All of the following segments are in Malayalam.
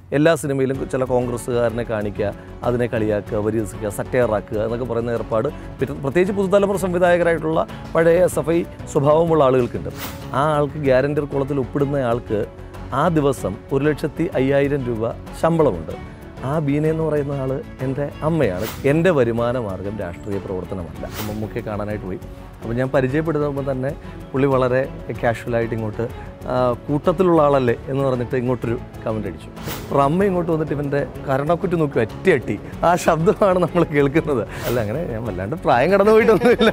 എല്ലാ സിനിമയിലും ചില കോൺഗ്രസ്സുകാരനെ കാണിക്കുക അതിനെ കളിയാക്കുക പരിഹസിക്കുക സറ്റയറാക്കുക എന്നൊക്കെ പറയുന്ന ഏർപ്പാട് പിന്നെ പ്രത്യേകിച്ച് പുതുതലമുറ സംവിധായകരായിട്ടുള്ള പഴയ എസ് എഫ് ഐ സ്വഭാവമുള്ള ആളുകൾക്കുണ്ട് ആ ആൾക്ക് ഗ്യാരണ്ടർ കുളത്തിൽ ഒപ്പിടുന്ന ആൾക്ക് ആ ദിവസം ഒരു ലക്ഷത്തി അയ്യായിരം രൂപ ശമ്പളമുണ്ട് ആ ബീന എന്ന് പറയുന്ന ആൾ എൻ്റെ അമ്മയാണ് എൻ്റെ വരുമാന മാർഗം രാഷ്ട്രീയ പ്രവർത്തനമല്ല മമ്മൂക്കെ കാണാനായിട്ട് പോയി അപ്പോൾ ഞാൻ പരിചയപ്പെടുത്തുമ്പോൾ തന്നെ പുള്ളി വളരെ കാഷ്വലായിട്ട് ഇങ്ങോട്ട് ആ, കൂട്ടത്തിലുള്ള ആളല്ലേ എന്ന് പറഞ്ഞിട്ട് ഇങ്ങോട്ടൊരു കമൻ്റ് അടിച്ചു അപ്പോൾ അമ്മ ഇങ്ങോട്ട് വന്നിട്ട് ഇവൻ്റെ കരണക്കുറ്റി നോക്കി ഒറ്റ അട്ടി ആ ശബ്ദമാണ് നമ്മൾ കേൾക്കുന്നത് അല്ല അങ്ങനെ ഞാൻ വല്ലാണ്ട് പ്രായം കടന്നു പോയിട്ടൊന്നുമില്ല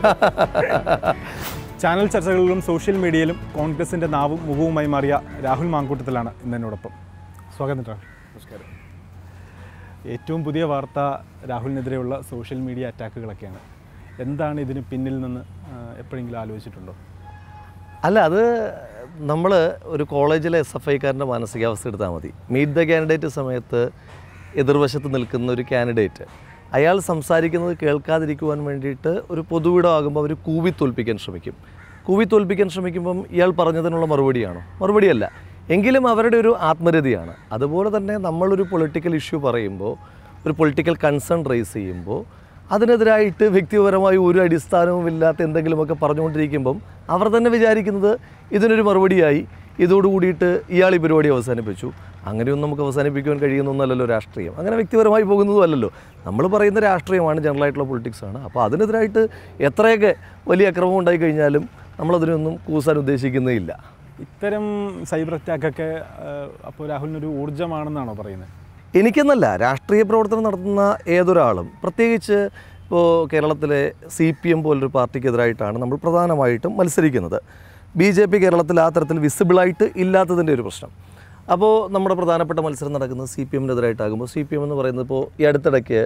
ചാനൽ ചർച്ചകളിലും സോഷ്യൽ മീഡിയയിലും കോൺഗ്രസിൻ്റെ നാവും മുഖവുമായി മാറിയ രാഹുൽ മാങ്കൂട്ടത്തിലാണ് ഇന്ന് എന്നോടൊപ്പം സ്വാഗതം രാഹുൽ നമസ്കാരം ഏറ്റവും പുതിയ വാർത്ത രാഹുലിനെതിരെയുള്ള സോഷ്യൽ മീഡിയ അറ്റാക്കുകളൊക്കെയാണ് എന്താണ് ഇതിന് പിന്നിൽ നിന്ന് ആ, എപ്പോഴെങ്കിലും ആലോചിച്ചിട്ടുണ്ടോ അല്ല അത് നമ്മൾ ഒരു കോളേജിലെ എസ് എഫ് ഐക്കാരൻ്റെ മാനസികാവസ്ഥ എടുത്താൽ മതി മീറ്റ് ദ കാൻഡിഡേറ്റ് സമയത്ത് എതിർവശത്ത് നിൽക്കുന്ന ഒരു കാൻഡിഡേറ്റ് അയാൾ സംസാരിക്കുന്നത് കേൾക്കാതിരിക്കുവാൻ വേണ്ടിയിട്ട് ഒരു പൊതുവിടമാകുമ്പോൾ അവർ കൂവി തോൽപ്പിക്കാൻ ശ്രമിക്കും കൂവി തോൽപ്പിക്കാൻ ശ്രമിക്കുമ്പം ഇയാൾ പറഞ്ഞതിനുള്ള മറുപടിയാണോ മറുപടിയല്ല എങ്കിലും അവരുടെ ഒരു ആത്മരതിയാണ് അതുപോലെ തന്നെ നമ്മളൊരു പൊളിറ്റിക്കൽ ഇഷ്യൂ പറയുമ്പോൾ ഒരു പൊളിറ്റിക്കൽ കൺസേൺ റേസ് ചെയ്യുമ്പോൾ അതിനെതിരായിട്ട് വ്യക്തിപരമായി ഒരു അടിസ്ഥാനവും ഇല്ലാത്ത എന്തെങ്കിലുമൊക്കെ പറഞ്ഞുകൊണ്ടിരിക്കുമ്പം അവർ തന്നെ വിചാരിക്കുന്നത് ഇതിനൊരു മറുപടിയായി ഇതോടുകൂടിയിട്ട് ഇയാൾ ഈ പരിപാടി അവസാനിപ്പിച്ചു അങ്ങനെയൊന്നും നമുക്ക് അവസാനിപ്പിക്കുവാൻ കഴിയുന്നൊന്നല്ലല്ലോ രാഷ്ട്രീയം അങ്ങനെ വ്യക്തിപരമായി പോകുന്നതും അല്ലല്ലോ നമ്മൾ പറയുന്ന രാഷ്ട്രീയമാണ് ജനറലായിട്ടുള്ള പൊളിറ്റിക്സാണ് അപ്പോൾ അതിനെതിരായിട്ട് എത്രയൊക്കെ വലിയ അക്രമം ഉണ്ടായി കഴിഞ്ഞാലും നമ്മളതിനൊന്നും കൂസാൻ ഉദ്ദേശിക്കുന്നേയില്ല ഇത്തരം സൈബർ അറ്റാക്കൊക്കെ അപ്പോൾ രാഹുലിനൊരു ഊർജ്ജമാണെന്നാണോ പറയുന്നത് എനിക്കെന്നല്ല രാഷ്ട്രീയ പ്രവർത്തനം നടത്തുന്ന ഏതൊരാളും പ്രത്യേകിച്ച് ഇപ്പോൾ കേരളത്തിലെ സി പി എം പോലൊരു പാർട്ടിക്കെതിരായിട്ടാണ് നമ്മൾ പ്രധാനമായിട്ടും മത്സരിക്കുന്നത് ബി ജെ പി കേരളത്തിൽ ആ തരത്തിൽ വിസിബിളായിട്ട് ഇല്ലാത്തതിൻ്റെ ഒരു പ്രശ്നം അപ്പോൾ നമ്മുടെ പ്രധാനപ്പെട്ട മത്സരം നടക്കുന്നത് സി പി എമ്മിനെതിരായിട്ടാകുമ്പോൾ സി പി എം എന്ന് പറയുന്നത് ഇപ്പോൾ ഈ അടുത്തിടയ്ക്ക്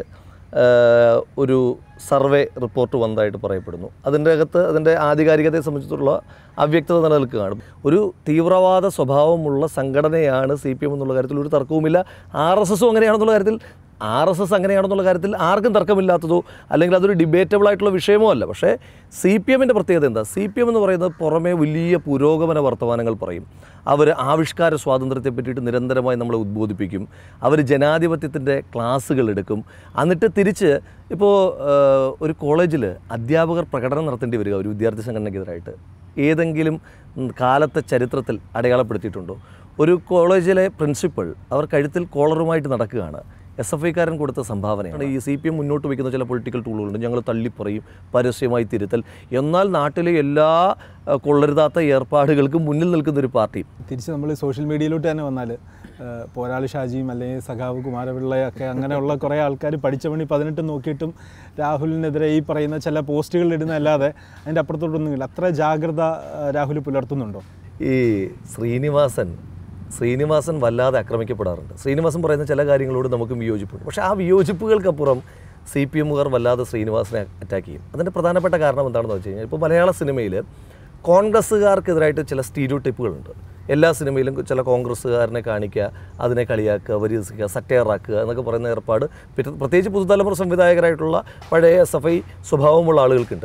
ആഹ്, ഒരു സർവേ റിപ്പോർട്ട് വന്നതായിട്ട് പറയപ്പെടുന്നു അതിൻ്റെ അകത്ത് അതിൻ്റെ ആധികാരികതയെ സംബന്ധിച്ചിട്ടുള്ള അവ്യക്തത നിലനിൽക്കുകയാണ് ഒരു തീവ്രവാദ സ്വഭാവമുള്ള സംഘടനയാണ് സി പി എം എന്നുള്ള കാര്യത്തിൽ ഒരു തർക്കവുമില്ല ആർ എസ് എസും അങ്ങനെയാണെന്നുള്ള കാര്യത്തിൽ ആർ എസ് എസ് അങ്ങനെയാണെന്നുള്ള കാര്യത്തിൽ ആർക്കും തർക്കമില്ലാത്തതോ അല്ലെങ്കിൽ അതൊരു ഡിബേറ്റബിൾ ആയിട്ടുള്ള വിഷയമോ അല്ല പക്ഷേ സി പി എമ്മിൻ്റെ പ്രത്യേകത എന്താ സി പി എം എന്ന് പറയുന്നത് പുറമേ വലിയ പുരോഗമന വർത്തമാനങ്ങൾ പറയും അവർ ആവിഷ്കാര സ്വാതന്ത്ര്യത്തെ പറ്റിയിട്ട് നിരന്തരമായി നമ്മളെ ഉദ്ബോധിപ്പിക്കും അവർ ജനാധിപത്യത്തിൻ്റെ ക്ലാസ്സുകൾ എടുക്കും എന്നിട്ട് തിരിച്ച് ഇപ്പോൾ ഒരു കോളേജിൽ അധ്യാപകർ പ്രകടനം നടത്തേണ്ടി വരിക ഒരു വിദ്യാർത്ഥി സംഘടനയ്ക്കെതിരായിട്ട് ഏതെങ്കിലും ഉം, കാലത്തെ ചരിത്രത്തിൽ അടയാളപ്പെടുത്തിയിട്ടുണ്ടോ ഒരു കോളേജിലെ പ്രിൻസിപ്പൾ അവർ കഴുത്തിൽ കോളറുമായിട്ട് നടക്കുകയാണ് എസ് എഫ് ഐക്കാരൻ കൊടുത്ത സംഭാവനയാണ് ഈ സി പി എം മുന്നോട്ട് വയ്ക്കുന്ന ചില പൊളിറ്റിക്കൽ ടൂളുകളുണ്ട് ഞങ്ങൾ തള്ളിപ്പറയും പരസ്യമായി തിരുത്തൽ എന്നാൽ നാട്ടിലെ എല്ലാ അഹ്, കൊള്ളരുതാത്ത ഏർപ്പാടുകൾക്കും മുന്നിൽ നിൽക്കുന്ന ഒരു പാർട്ടി തിരിച്ച് നമ്മൾ സോഷ്യൽ മീഡിയയിലോട്ട് തന്നെ വന്നാൽ പോരാളി ഷാജിയും അല്ലെങ്കിൽ സഖാവ് കുമാരപിള്ളയൊക്കെ അങ്ങനെയുള്ള കുറേ ആൾക്കാർ പഠിച്ച പണി പതിനെട്ട് നോക്കിയിട്ടും രാഹുലിനെതിരെ ഈ പറയുന്ന ചില പോസ്റ്റുകൾ ഇടുന്നതല്ലാതെ അതിൻ്റെ അപ്പുറത്തോട്ടൊന്നുമില്ല അത്ര ജാഗ്രത ആ, രാഹുൽ പുലർത്തുന്നുണ്ടോ ഈ ശ്രീനിവാസൻ ശ്രീനിവാസൻ വല്ലാതെ ആക്രമിക്കപ്പെടാറുണ്ട് ശ്രീനിവാസൻ പറയുന്ന ചില കാര്യങ്ങളോട് നമുക്ക് വിയോജിപ്പുണ്ട് പക്ഷേ ആ വിയോജിപ്പുകൾക്കപ്പുറം സി പി എമ്മുകാർ വല്ലാതെ ശ്രീനിവാസനെ അറ്റാക്ക് ചെയ്യും അതിൻ്റെ പ്രധാനപ്പെട്ട കാരണം എന്താണെന്ന് വെച്ച് കഴിഞ്ഞാൽ ഇപ്പോൾ മലയാള സിനിമയിൽ കോൺഗ്രസ്സുകാർക്കെതിരായിട്ട് ചില സ്റ്റീരിയോ ടൈപ്പുകളുണ്ട് എല്ലാ സിനിമയിലും ചില കോൺഗ്രസ്സുകാരനെ കാണിക്കുക അതിനെ കളിയാക്കുക പരിഹസിക്കുക സറ്റയറാക്കുക എന്നൊക്കെ പറയുന്ന ഏർപ്പാട് പിന്നെ പ്രത്യേകിച്ച് പുതുതലമുറ സംവിധായകരായിട്ടുള്ള പഴയ എസ് എഫ് ഐ സ്വഭാവമുള്ള ആളുകൾക്കുണ്ട്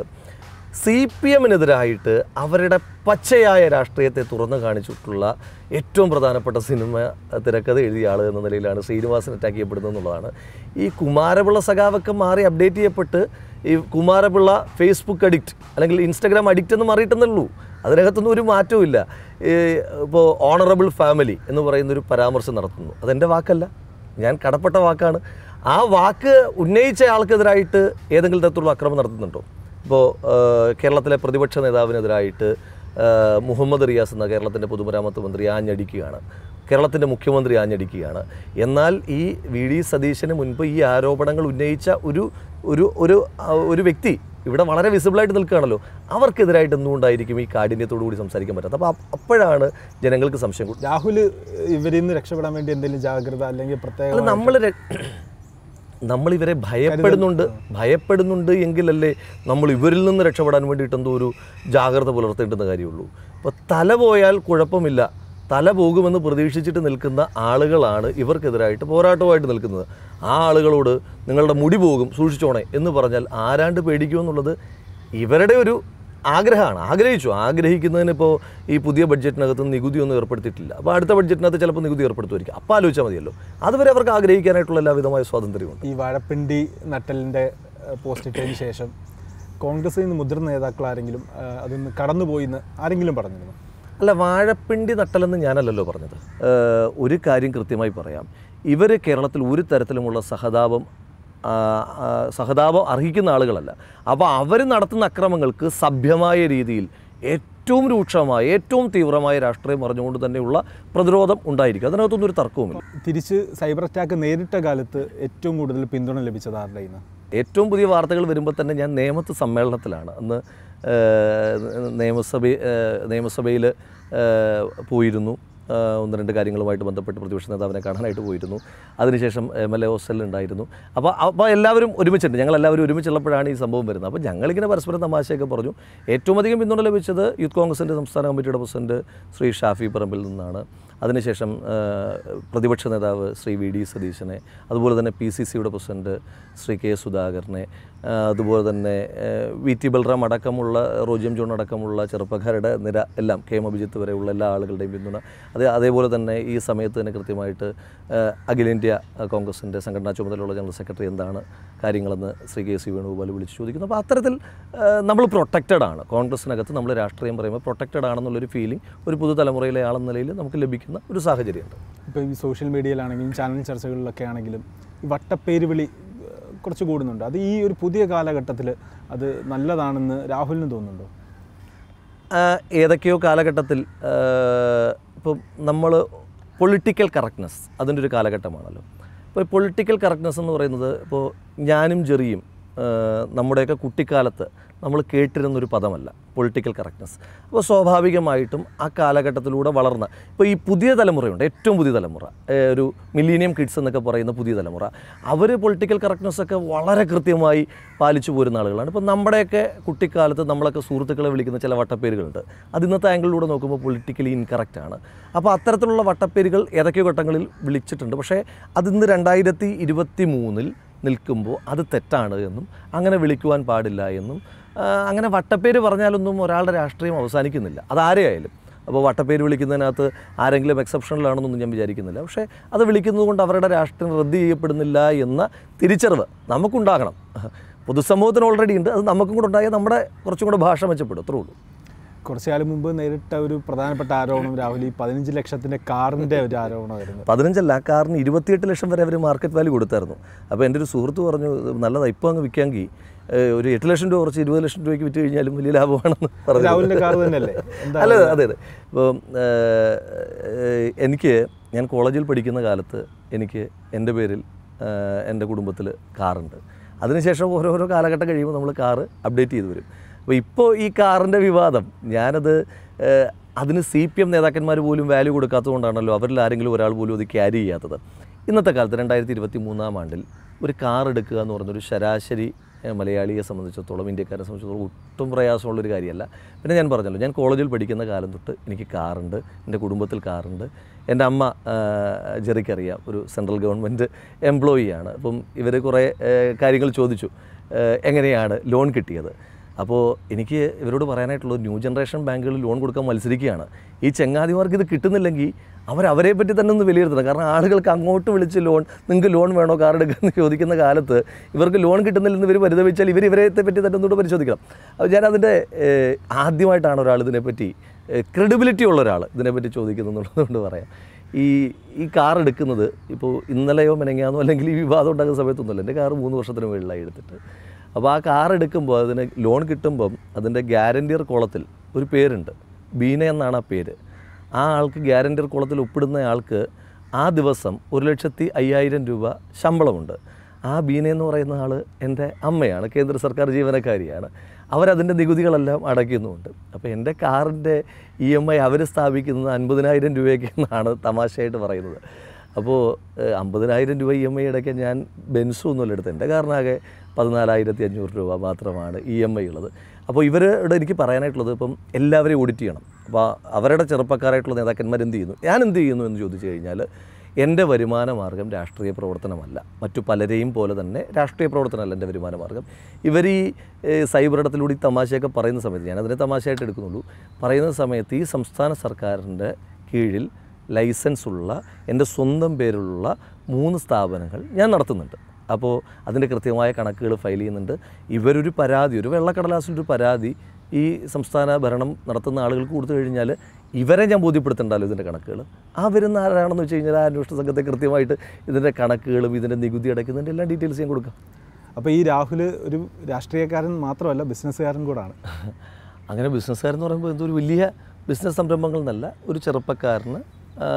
സി പി എമ്മിനെതിരായിട്ട് അവരുടെ പച്ചയായ രാഷ്ട്രീയത്തെ തുറന്നു കാണിച്ചിട്ടുള്ള ഏറ്റവും പ്രധാനപ്പെട്ട സിനിമ തിരക്കഥ എഴുതിയ ആൾ എന്ന നിലയിലാണ് ശ്രീനിവാസൻ അറ്റാക്ക് ചെയ്യപ്പെടുന്നത് എന്നുള്ളതാണ് ഈ കുമാരപിള്ള സഖാവൊക്കെ മാറി അപ്ഡേറ്റ് ചെയ്യപ്പെട്ട് ഈ കുമാരപിള്ള ഫേസ്ബുക്ക് അഡിക്റ്റ് അല്ലെങ്കിൽ ഇൻസ്റ്റഗ്രാം അഡിക്റ്റ് എന്ന് മാറിയിട്ടെന്നേ ഉള്ളൂ അതിനകത്തൊന്നും ഒരു മാറ്റവും ഇല്ല ഈ ഇപ്പോൾ ഓണറബിൾ ഫാമിലി എന്ന് പറയുന്നൊരു പരാമർശം നടത്തുന്നു അതെൻ്റെ വാക്കല്ല ഞാൻ കടപ്പെട്ട വാക്കാണ് ആ വാക്ക് ഉന്നയിച്ച ആൾക്കെതിരായിട്ട് ഏതെങ്കിലും തരത്തിലുള്ള അക്രമം നടത്തുന്നുണ്ടോ ഇപ്പോൾ കേരളത്തിലെ പ്രതിപക്ഷ നേതാവിനെതിരായിട്ട് ആ, മുഹമ്മദ് റിയാസ് എന്ന കേരളത്തിൻ്റെ പൊതുമരാമത്ത് മന്ത്രി ആഞ്ഞടിക്കുകയാണ് കേരളത്തിൻ്റെ മുഖ്യമന്ത്രി ആഞ്ഞടിക്കുകയാണ് എന്നാൽ ഈ വി ഡി സതീശന് മുൻപ് ഈ ആരോപണങ്ങൾ ഉന്നയിച്ച ഒരു ഒരു ഒരു ആ, ഒരു വ്യക്തി ഇവിടെ വളരെ വിസിബിളായിട്ട് നിൽക്കുകയാണല്ലോ അവർക്കെതിരായിട്ട് എന്തുകൊണ്ടായിരിക്കും ഈ കാഠിന്യത്തോടു കൂടി സംസാരിക്കാൻ പറ്റാത്തത് അപ്പോൾ അപ്പോഴാണ് ജനങ്ങൾക്ക് സംശയം കൂടുന്നത് രാഹുൽ ഇവരിൽ നിന്ന് രക്ഷപ്പെടാൻ വേണ്ടി എന്തെങ്കിലും ജാഗ്രത അല്ലെങ്കിൽ പ്രത്യേക അല്ല നമ്മൾ നമ്മൾ ഇവരെ ഭയപ്പെടുന്നുണ്ട് ഭയപ്പെടുന്നുണ്ട് എങ്കിലല്ലേ നമ്മൾ ഇവരിൽ നിന്ന് രക്ഷപ്പെടാൻ വേണ്ടിയിട്ട് എന്തോ ഒരു ജാഗ്രത പുലർത്തേണ്ടുന്ന കാര്യമുള്ളൂ അപ്പോൾ തല പോയാൽ കുഴപ്പമില്ല തല പോകുമെന്ന് പ്രതീക്ഷിച്ചിട്ട് നിൽക്കുന്ന ആളുകളാണ് ഇവർക്കെതിരായിട്ട് പോരാട്ടമായിട്ട് നിൽക്കുന്നത് ആ ആളുകളോട് നിങ്ങളുടെ മുടി പോകും സൂക്ഷിച്ചോണേ എന്ന് പറഞ്ഞാൽ ആരാണ്ട് പേടിക്കുമെന്നുള്ളത് ഇവരുടെ ഒരു ആഗ്രഹമാണ് ആഗ്രഹിച്ചു ആഗ്രഹിക്കുന്നതിന് ഇപ്പോൾ ഈ പുതിയ ബഡ്ജറ്റിനകത്ത് നികുതിയൊന്നും ഏർപ്പെടുത്തിയിട്ടില്ല അപ്പോൾ അടുത്ത ബഡ്ജറ്റിനകത്ത് ചിലപ്പോൾ നികുതി ഏർപ്പെടുത്തുമായിരിക്കും അപ്പോൾ ആലോചിച്ചാൽ മതിയല്ലോ അതുവരെ അവർക്ക് ആഗ്രഹിക്കാനായിട്ടുള്ള എല്ലാവിധമായ സ്വാതന്ത്ര്യമുണ്ട് ഈ വാഴപ്പിണ്ടി നട്ടലിൻ്റെ പോസ്റ്റ് ഇട്ടതിന് ശേഷം കോൺഗ്രസിൽ നിന്ന് മുതിർന്ന നേതാക്കൾ ആരെങ്കിലും ആ, അതൊന്ന് കടന്നുപോയി എന്ന് ആരെങ്കിലും പറഞ്ഞിരുന്നു അല്ല വാഴപ്പിണ്ടി നട്ടലെന്ന് ഞാനല്ലല്ലോ പറഞ്ഞത് ഏഹ് ഒരു കാര്യം കൃത്യമായി പറയാം ഇവർ കേരളത്തിൽ ഒരു തരത്തിലുമുള്ള സഹതാപം ആ, ആ, സഹതാപം അർഹിക്കുന്ന ആളുകളല്ല അപ്പോൾ അവർ നടത്തുന്ന അക്രമങ്ങൾക്ക് സഭ്യമായ രീതിയിൽ ഏറ്റവും രൂക്ഷമായ ഏറ്റവും തീവ്രമായ രാഷ്ട്രീയം പറഞ്ഞുകൊണ്ട് തന്നെയുള്ള പ്രതിരോധം ഉണ്ടായിരിക്കും അതിനകത്തൊന്നും ഒരു തർക്കവുമില്ല തിരിച്ച് സൈബർ അറ്റാക്ക് നേരിട്ട കാലത്ത് ഏറ്റവും കൂടുതൽ പിന്തുണ ലഭിച്ചത് ആരുടെ കയ്യിൽ നിന്ന് ഏറ്റവും പുതിയ വാർത്തകൾ വരുമ്പോൾ തന്നെ ഞാൻ നേമത്ത് സമ്മേളനത്തിലാണ് അന്ന് ഏഹ്, നിയമസഭ നിയമസഭയിൽ പോയിരുന്നു ഏഹ്, ഒന്ന് രണ്ട് കാര്യങ്ങളുമായിട്ട് ബന്ധപ്പെട്ട് പ്രതിപക്ഷ നേതാവിനെ കാണാനായിട്ട് പോയിരുന്നു അതിനുശേഷം എം എൽ എ ഹോസ്റ്റലിലുണ്ടായിരുന്നു അപ്പോൾ അപ്പോൾ എല്ലാവരും ഒരുമിച്ചുണ്ട് ഞങ്ങൾ എല്ലാവരും ഒരുമിച്ചുള്ളപ്പോഴാണ് ഈ സംഭവം വരുന്നത് അപ്പോൾ ഞങ്ങളിങ്ങനെ പരസ്പരം തമാശയൊക്കെ പറഞ്ഞു ഏറ്റവും അധികം പിന്തുണ ലഭിച്ചത് യൂത്ത് കോൺഗ്രസിൻ്റെ സംസ്ഥാന കമ്മിറ്റിയുടെ പ്രസിഡന്റ് ശ്രീ ഷാഫി പറമ്പിൽ നിന്നാണ് അതിനുശേഷം ഏഹ്, പ്രതിപക്ഷ നേതാവ് ശ്രീ വി ഡി സതീശനെ അതുപോലെ തന്നെ പി സി സിയുടെ പ്രസിഡന്റ് ശ്രീ കെ സുധാകരനെ ആ, അതുപോലെ തന്നെ ഏഹ്, വി ടി ബൽറാം അടക്കമുള്ള റോജിയം ജോൺ അടക്കമുള്ള ചെറുപ്പക്കാരുടെ നിര എല്ലാം കെ എം അഭിജിത്ത് വരെയുള്ള എല്ലാ ആളുകളുടെയും പിന്തുണ അത് അതേപോലെ തന്നെ ഈ സമയത്ത് തന്നെ കൃത്യമായിട്ട് ഏഹ്, അഖിലേന്ത്യാ കോൺഗ്രസിൻ്റെ സംഘടനാ ചുമതലയുള്ള ജനറൽ സെക്രട്ടറി എന്താണ് കാര്യങ്ങളെന്ന് ശ്രീ കെ സി വേണുഗോപാൽ വിളിച്ചു ചോദിക്കുന്നു അപ്പോൾ അത്തരത്തിൽ ഏഹ്, നമ്മൾ പ്രൊട്ടക്റ്റഡ് ആണ് കോൺഗ്രസിനകത്ത് നമ്മൾ രാഷ്ട്രീയം പറയുമ്പോൾ പ്രൊട്ടക്റ്റഡ് ആണെന്നുള്ളൊരു ഫീലിംഗ് ഒരു പുതുതലമുറയിലെ ആളെന്ന നിലയിൽ നമുക്ക് ലഭിക്കുന്ന ഒരു സാഹചര്യമുണ്ട് ഇപ്പോൾ ഈ സോഷ്യൽ മീഡിയയിലാണെങ്കിലും ചാനൽ ചർച്ചകളിലൊക്കെ ആണെങ്കിലും ഈ വട്ടപ്പേര് വിളി ഏഹ്, കുറച്ച് കൂടുന്നുണ്ട് അത് ഈ ഒരു പുതിയ കാലഘട്ടത്തിൽ അത് നല്ലതാണെന്ന് രാഹുലിന് തോന്നുന്നുണ്ടോ ആ, ഏതൊക്കെയോ കാലഘട്ടത്തിൽ ഇപ്പം നമ്മൾ പൊളിറ്റിക്കൽ കറക്റ്റ്നെസ് അതിൻ്റെ ഒരു കാലഘട്ടമാണല്ലോ ഇപ്പോൾ പൊളിറ്റിക്കൽ കറക്റ്റ്നെസ് എന്ന് പറയുന്നത് ഇപ്പോൾ ഞാനും ജെറിയും ആ, നമ്മുടെയൊക്കെ കുട്ടിക്കാലത്ത് നമ്മൾ കേട്ടിരുന്നൊരു പദമല്ല പൊളിറ്റിക്കൽ കറക്റ്റ്നെസ് അപ്പോൾ സ്വാഭാവികമായിട്ടും ആ കാലഘട്ടത്തിലൂടെ വളർന്ന ഇപ്പോൾ ഈ പുതിയ തലമുറയുണ്ട് ഏറ്റവും പുതിയ തലമുറ ഏ, ഒരു മില്ലീനിയം കിഡ്സ് എന്നൊക്കെ പറയുന്ന പുതിയ തലമുറ അവർ പൊളിറ്റിക്കൽ കറക്റ്റ്നെസ് ഒക്കെ വളരെ കൃത്യമായി പാലിച്ചു പോരുന്ന ആളുകളാണ് ഇപ്പോൾ നമ്മുടെയൊക്കെ കുട്ടിക്കാലത്ത് നമ്മളൊക്കെ സുഹൃത്തുക്കളെ വിളിക്കുന്ന ചില വട്ടപ്പേരുകളുണ്ട് അത് ഇന്നത്തെ ആംഗിളിലൂടെ നോക്കുമ്പോൾ പൊളിറ്റിക്കലി ഇൻകറക്റ്റ് ആണ് അപ്പോൾ അത്തരത്തിലുള്ള വട്ടപ്പേരുകൾ ഏതൊക്കെയോ ഘട്ടങ്ങളിൽ വിളിച്ചിട്ടുണ്ട് പക്ഷേ അതിന്ന് രണ്ടായിരത്തി ഇരുപത്തി മൂന്നിൽ നിൽക്കുമ്പോൾ അത് തെറ്റാണ് എന്നും അങ്ങനെ വിളിക്കുവാൻ പാടില്ല എന്നും ആ, അങ്ങനെ വട്ടപ്പേര് പറഞ്ഞാലൊന്നും ഒരാളുടെ രാഷ്ട്രീയം അവസാനിക്കുന്നില്ല അതാരെയായാലും അപ്പോൾ വട്ടപ്പേര് വിളിക്കുന്നതിനകത്ത് ആരെങ്കിലും എക്സെപ്ഷനിലാണെന്നൊന്നും ഞാൻ വിചാരിക്കുന്നില്ല പക്ഷേ അത് വിളിക്കുന്നത് കൊണ്ട് അവരുടെ രാഷ്ട്രീയം റദ്ദ് ചെയ്യപ്പെടുന്നില്ല എന്ന തിരിച്ചറിവ് നമുക്കുണ്ടാകണം പൊതുസമൂഹത്തിന് ഓൾറെഡി ഉണ്ട് അത് നമുക്കും കൂടെ ഉണ്ടായാൽ നമ്മുടെ കുറച്ചും കൂടെ ഭാഷ മെച്ചപ്പെടും അത്രേ ഉള്ളൂ കുറച്ചു കാലം മുമ്പ് നേരിട്ട ഒരു പ്രധാനപ്പെട്ട ആരോപണം രാഹുൽ ഈ പതിനഞ്ച് ലക്ഷത്തിന്റെ കാറിന്റെ ഒരു ആരോപണമായിരുന്നു പതിനഞ്ചല്ല ആ കാറിന് ഇരുപത്തിയെട്ട് ലക്ഷം വരെ അവർ മാർക്കറ്റ് വാല്യൂ കൊടുത്തായിരുന്നു അപ്പോൾ എൻ്റെ ഒരു സുഹൃത്ത് പറഞ്ഞു "ഇത് നല്ലതാണ് ഇപ്പോൾ അങ്ങ് വിൽക്കാമെങ്കിൽ ഏഹ്, ഒരു എട്ട് ലക്ഷം രൂപ കുറച്ച് ഇരുപത് ലക്ഷം രൂപയ്ക്ക് വിറ്റ് കഴിഞ്ഞാലും വലിയ ലാഭമാണെന്ന് പറഞ്ഞു രാഹുലിന്റെ കാർ തന്നെയല്ലേ എന്താ അല്ല അതെ അതെ ഇപ്പോൾ എനിക്ക് ഞാൻ കോളേജിൽ പഠിക്കുന്ന കാലത്ത് എനിക്ക് എൻ്റെ പേരിൽ ഏഹ്, എൻ്റെ കുടുംബത്തിൽ കാറുണ്ട് അതിനുശേഷം ഓരോരോ കാലഘട്ടം കഴിയുമ്പോൾ നമ്മൾ കാറ് അപ്ഡേറ്റ് ചെയ്ത് വരും അപ്പോൾ ഇപ്പോൾ ഈ കാറിൻ്റെ വിവാദം ഞാനത് ഏഹ്, അതിന് സി പി എം നേതാക്കന്മാർ പോലും വാല്യൂ കൊടുക്കാത്തതുകൊണ്ടാണല്ലോ അവരിൽ ആരെങ്കിലും ഒരാൾ പോലും അത് ക്യാരി ചെയ്യാത്തത് ഇന്നത്തെ കാലത്ത് രണ്ടായിരത്തി ഇരുപത്തി മൂന്നാം ആണ്ടിൽ ഒരു കാർ എടുക്കുക എന്ന് പറഞ്ഞൊരു ശരാശരി ഏഹ്, മലയാളിയെ സംബന്ധിച്ചിടത്തോളം ഇന്ത്യക്കാരെ സംബന്ധിച്ചിടത്തോളം ഒട്ടും പ്രയാസമുള്ളൊരു കാര്യമല്ല പിന്നെ ഞാൻ പറഞ്ഞല്ലോ ഞാൻ കോളേജിൽ പഠിക്കുന്ന കാലം തൊട്ട് എനിക്ക് കാറുണ്ട് എൻ്റെ കുടുംബത്തിൽ കാറുണ്ട് എൻ്റെ അമ്മ ആഹ്, ജെറിക്കറിയാം ഒരു സെൻട്രൽ ഗവൺമെൻറ് എംപ്ലോയിയാണ് അപ്പം ഇവർ കുറേ ഏഹ്, കാര്യങ്ങൾ ചോദിച്ചു ഏഹ്, എങ്ങനെയാണ് ലോൺ കിട്ടിയത് അപ്പോൾ എനിക്ക് ഇവരോട് പറയാനായിട്ടുള്ളത് ന്യൂ ജനറേഷൻ ബാങ്കുകൾ ലോൺ കൊടുക്കാൻ മത്സരിക്കുകയാണ് ഈ ചങ്ങാതിമാർക്ക് ഇത് കിട്ടുന്നില്ലെങ്കിൽ അവർ അവരെ പറ്റി തന്നെ ഒന്ന് വിലയിരുത്തണം കാരണം ആളുകൾക്ക് അങ്ങോട്ട് വിളിച്ച് ലോൺ നിങ്ങൾക്ക് ലോൺ വേണോ കാർ എടുക്കാമെന്ന് ചോദിക്കുന്ന കാലത്ത് ഇവർക്ക് ലോൺ കിട്ടുന്നില്ലെന്ന് ഇവർ പരിതപിച്ചാൽ ഇവർ ഇവരെ പറ്റി തന്നെ ഒന്നുകൂടെ പരിശോധിക്കണം അപ്പോൾ ഞാൻ അതിൻ്റെ ഏഹ്, ആദ്യമായിട്ടാണ് ഒരാൾ ഇതിനെപ്പറ്റി ക്രെഡിബിലിറ്റി ഉള്ള ഒരാൾ ഇതിനെപ്പറ്റി ചോദിക്കുന്നത് എന്നുള്ളതുകൊണ്ട് പറയാം ഈ ഈ കാർ എടുക്കുന്നത് ഇപ്പോൾ ഇന്നലെയോ മെനങ്ങാന്നോ അല്ലെങ്കിൽ ഈ വിവാദം ഉണ്ടാകുന്ന സമയത്തൊന്നുമല്ല എൻ്റെ കാർ മൂന്ന് വർഷത്തിന് മുകളിലായി എടുത്തിട്ട് അപ്പോൾ ആ കാർ എടുക്കുമ്പോൾ അതിന് ലോൺ കിട്ടുമ്പം അതിൻ്റെ ഗ്യാരണ്ടിയർ കോളത്തിൽ ഒരു പേരുണ്ട് ബീന എന്നാണ് ആ പേര് ആ ആൾക്ക് ഗ്യാരണ്ടിയർ കോളത്തിൽ ഒപ്പിടുന്ന ആൾക്ക് ആ ദിവസം ഒരു ലക്ഷത്തി അയ്യായിരം രൂപ ശമ്പളമുണ്ട് ആ ബീന എന്ന് പറയുന്ന ആൾ എൻ്റെ അമ്മയാണ് കേന്ദ്ര സർക്കാർ ജീവനക്കാരിയാണ് അവരതിൻ്റെ നികുതികളെല്ലാം അടയ്ക്കുന്നുമുണ്ട് അപ്പോൾ എൻ്റെ കാറിൻ്റെ ഇ എം ഐ അവർ സ്ഥാപിക്കുന്നത് അൻപതിനായിരം രൂപയ്ക്ക് എന്നാണ് തമാശയായിട്ട് പറയുന്നത് അപ്പോൾ ഏഹ്, അമ്പതിനായിരം രൂപ ഇ എം ഐ അടയ്ക്കാൻ ഞാൻ ബെൻസും ഒന്നുമല്ല എടുത്തത് എൻ്റെ കാറിനാകെ പതിനാലായിരത്തി അഞ്ഞൂറ് രൂപ മാത്രമാണ് ഇ എം ഐ ഉള്ളത് അപ്പോൾ ഇവരോട് എനിക്ക് പറയാനായിട്ടുള്ളത് ഇപ്പം എല്ലാവരെയും ഓഡിറ്റ് ചെയ്യണം അപ്പോൾ അവരുടെ ചെറുപ്പക്കാരായിട്ടുള്ള നേതാക്കന്മാർ എന്ത് ചെയ്യുന്നു ഞാൻ എന്ത് ചെയ്യുന്നു എന്ന് ചോദിച്ചു കഴിഞ്ഞാൽ എൻ്റെ വരുമാന മാർഗം രാഷ്ട്രീയ പ്രവർത്തനമല്ല മറ്റു പലരെയും പോലെ തന്നെ രാഷ്ട്രീയ പ്രവർത്തനമല്ല എൻ്റെ വരുമാന മാർഗം ഇവർ ഈ ഏഹ്, സൈബർ ഇടത്തിലൂടെ ഈ തമാശയൊക്കെ പറയുന്ന സമയത്ത് ഞാനതിനെ തമാശയായിട്ട് എടുക്കുന്നുള്ളൂ പറയുന്ന സമയത്ത് ഈ സംസ്ഥാന സർക്കാരിൻ്റെ കീഴിൽ ലൈസൻസ് ഉള്ള എൻ്റെ സ്വന്തം പേരിലുള്ള മൂന്ന് സ്ഥാപനങ്ങൾ ഞാൻ നടത്തുന്നുണ്ട് അപ്പോൾ അതിൻ്റെ കൃത്യമായ കണക്കുകൾ ഫയൽ ചെയ്യുന്നുണ്ട് ഇവരൊരു പരാതി ഒരു വെള്ളക്കടലാസിലൊരു പരാതി ഈ സംസ്ഥാന ഭരണം നടത്തുന്ന ആളുകൾക്ക് കൊടുത്തു കഴിഞ്ഞാൽ ഇവരെ ഞാൻ ബോധ്യപ്പെടുത്തണ്ടല്ലോ ഇതിൻ്റെ കണക്കുകൾ ആ വരുന്ന ആരാണെന്ന് വെച്ച് കഴിഞ്ഞാൽ ആ അന്വേഷണ സംഘത്തെ കൃത്യമായിട്ട് ഇതിൻ്റെ കണക്കുകളും ഇതിൻ്റെ നികുതി അടയ്ക്കുന്നതിൻ്റെ എല്ലാ ഡീറ്റെയിൽസ് ഞാൻ കൊടുക്കാം അപ്പോൾ ഈ രാഹുൽ ഒരു രാഷ്ട്രീയക്കാരൻ മാത്രമല്ല ബിസിനസ്സുകാരൻ കൂടാണ് അങ്ങനെ ബിസിനസ്സുകാരെന്ന് പറയുമ്പോൾ എന്തോ ഒരു വലിയ ബിസിനസ് സംരംഭങ്ങൾ എന്നല്ല ഒരു ചെറുപ്പക്കാരന് ആ,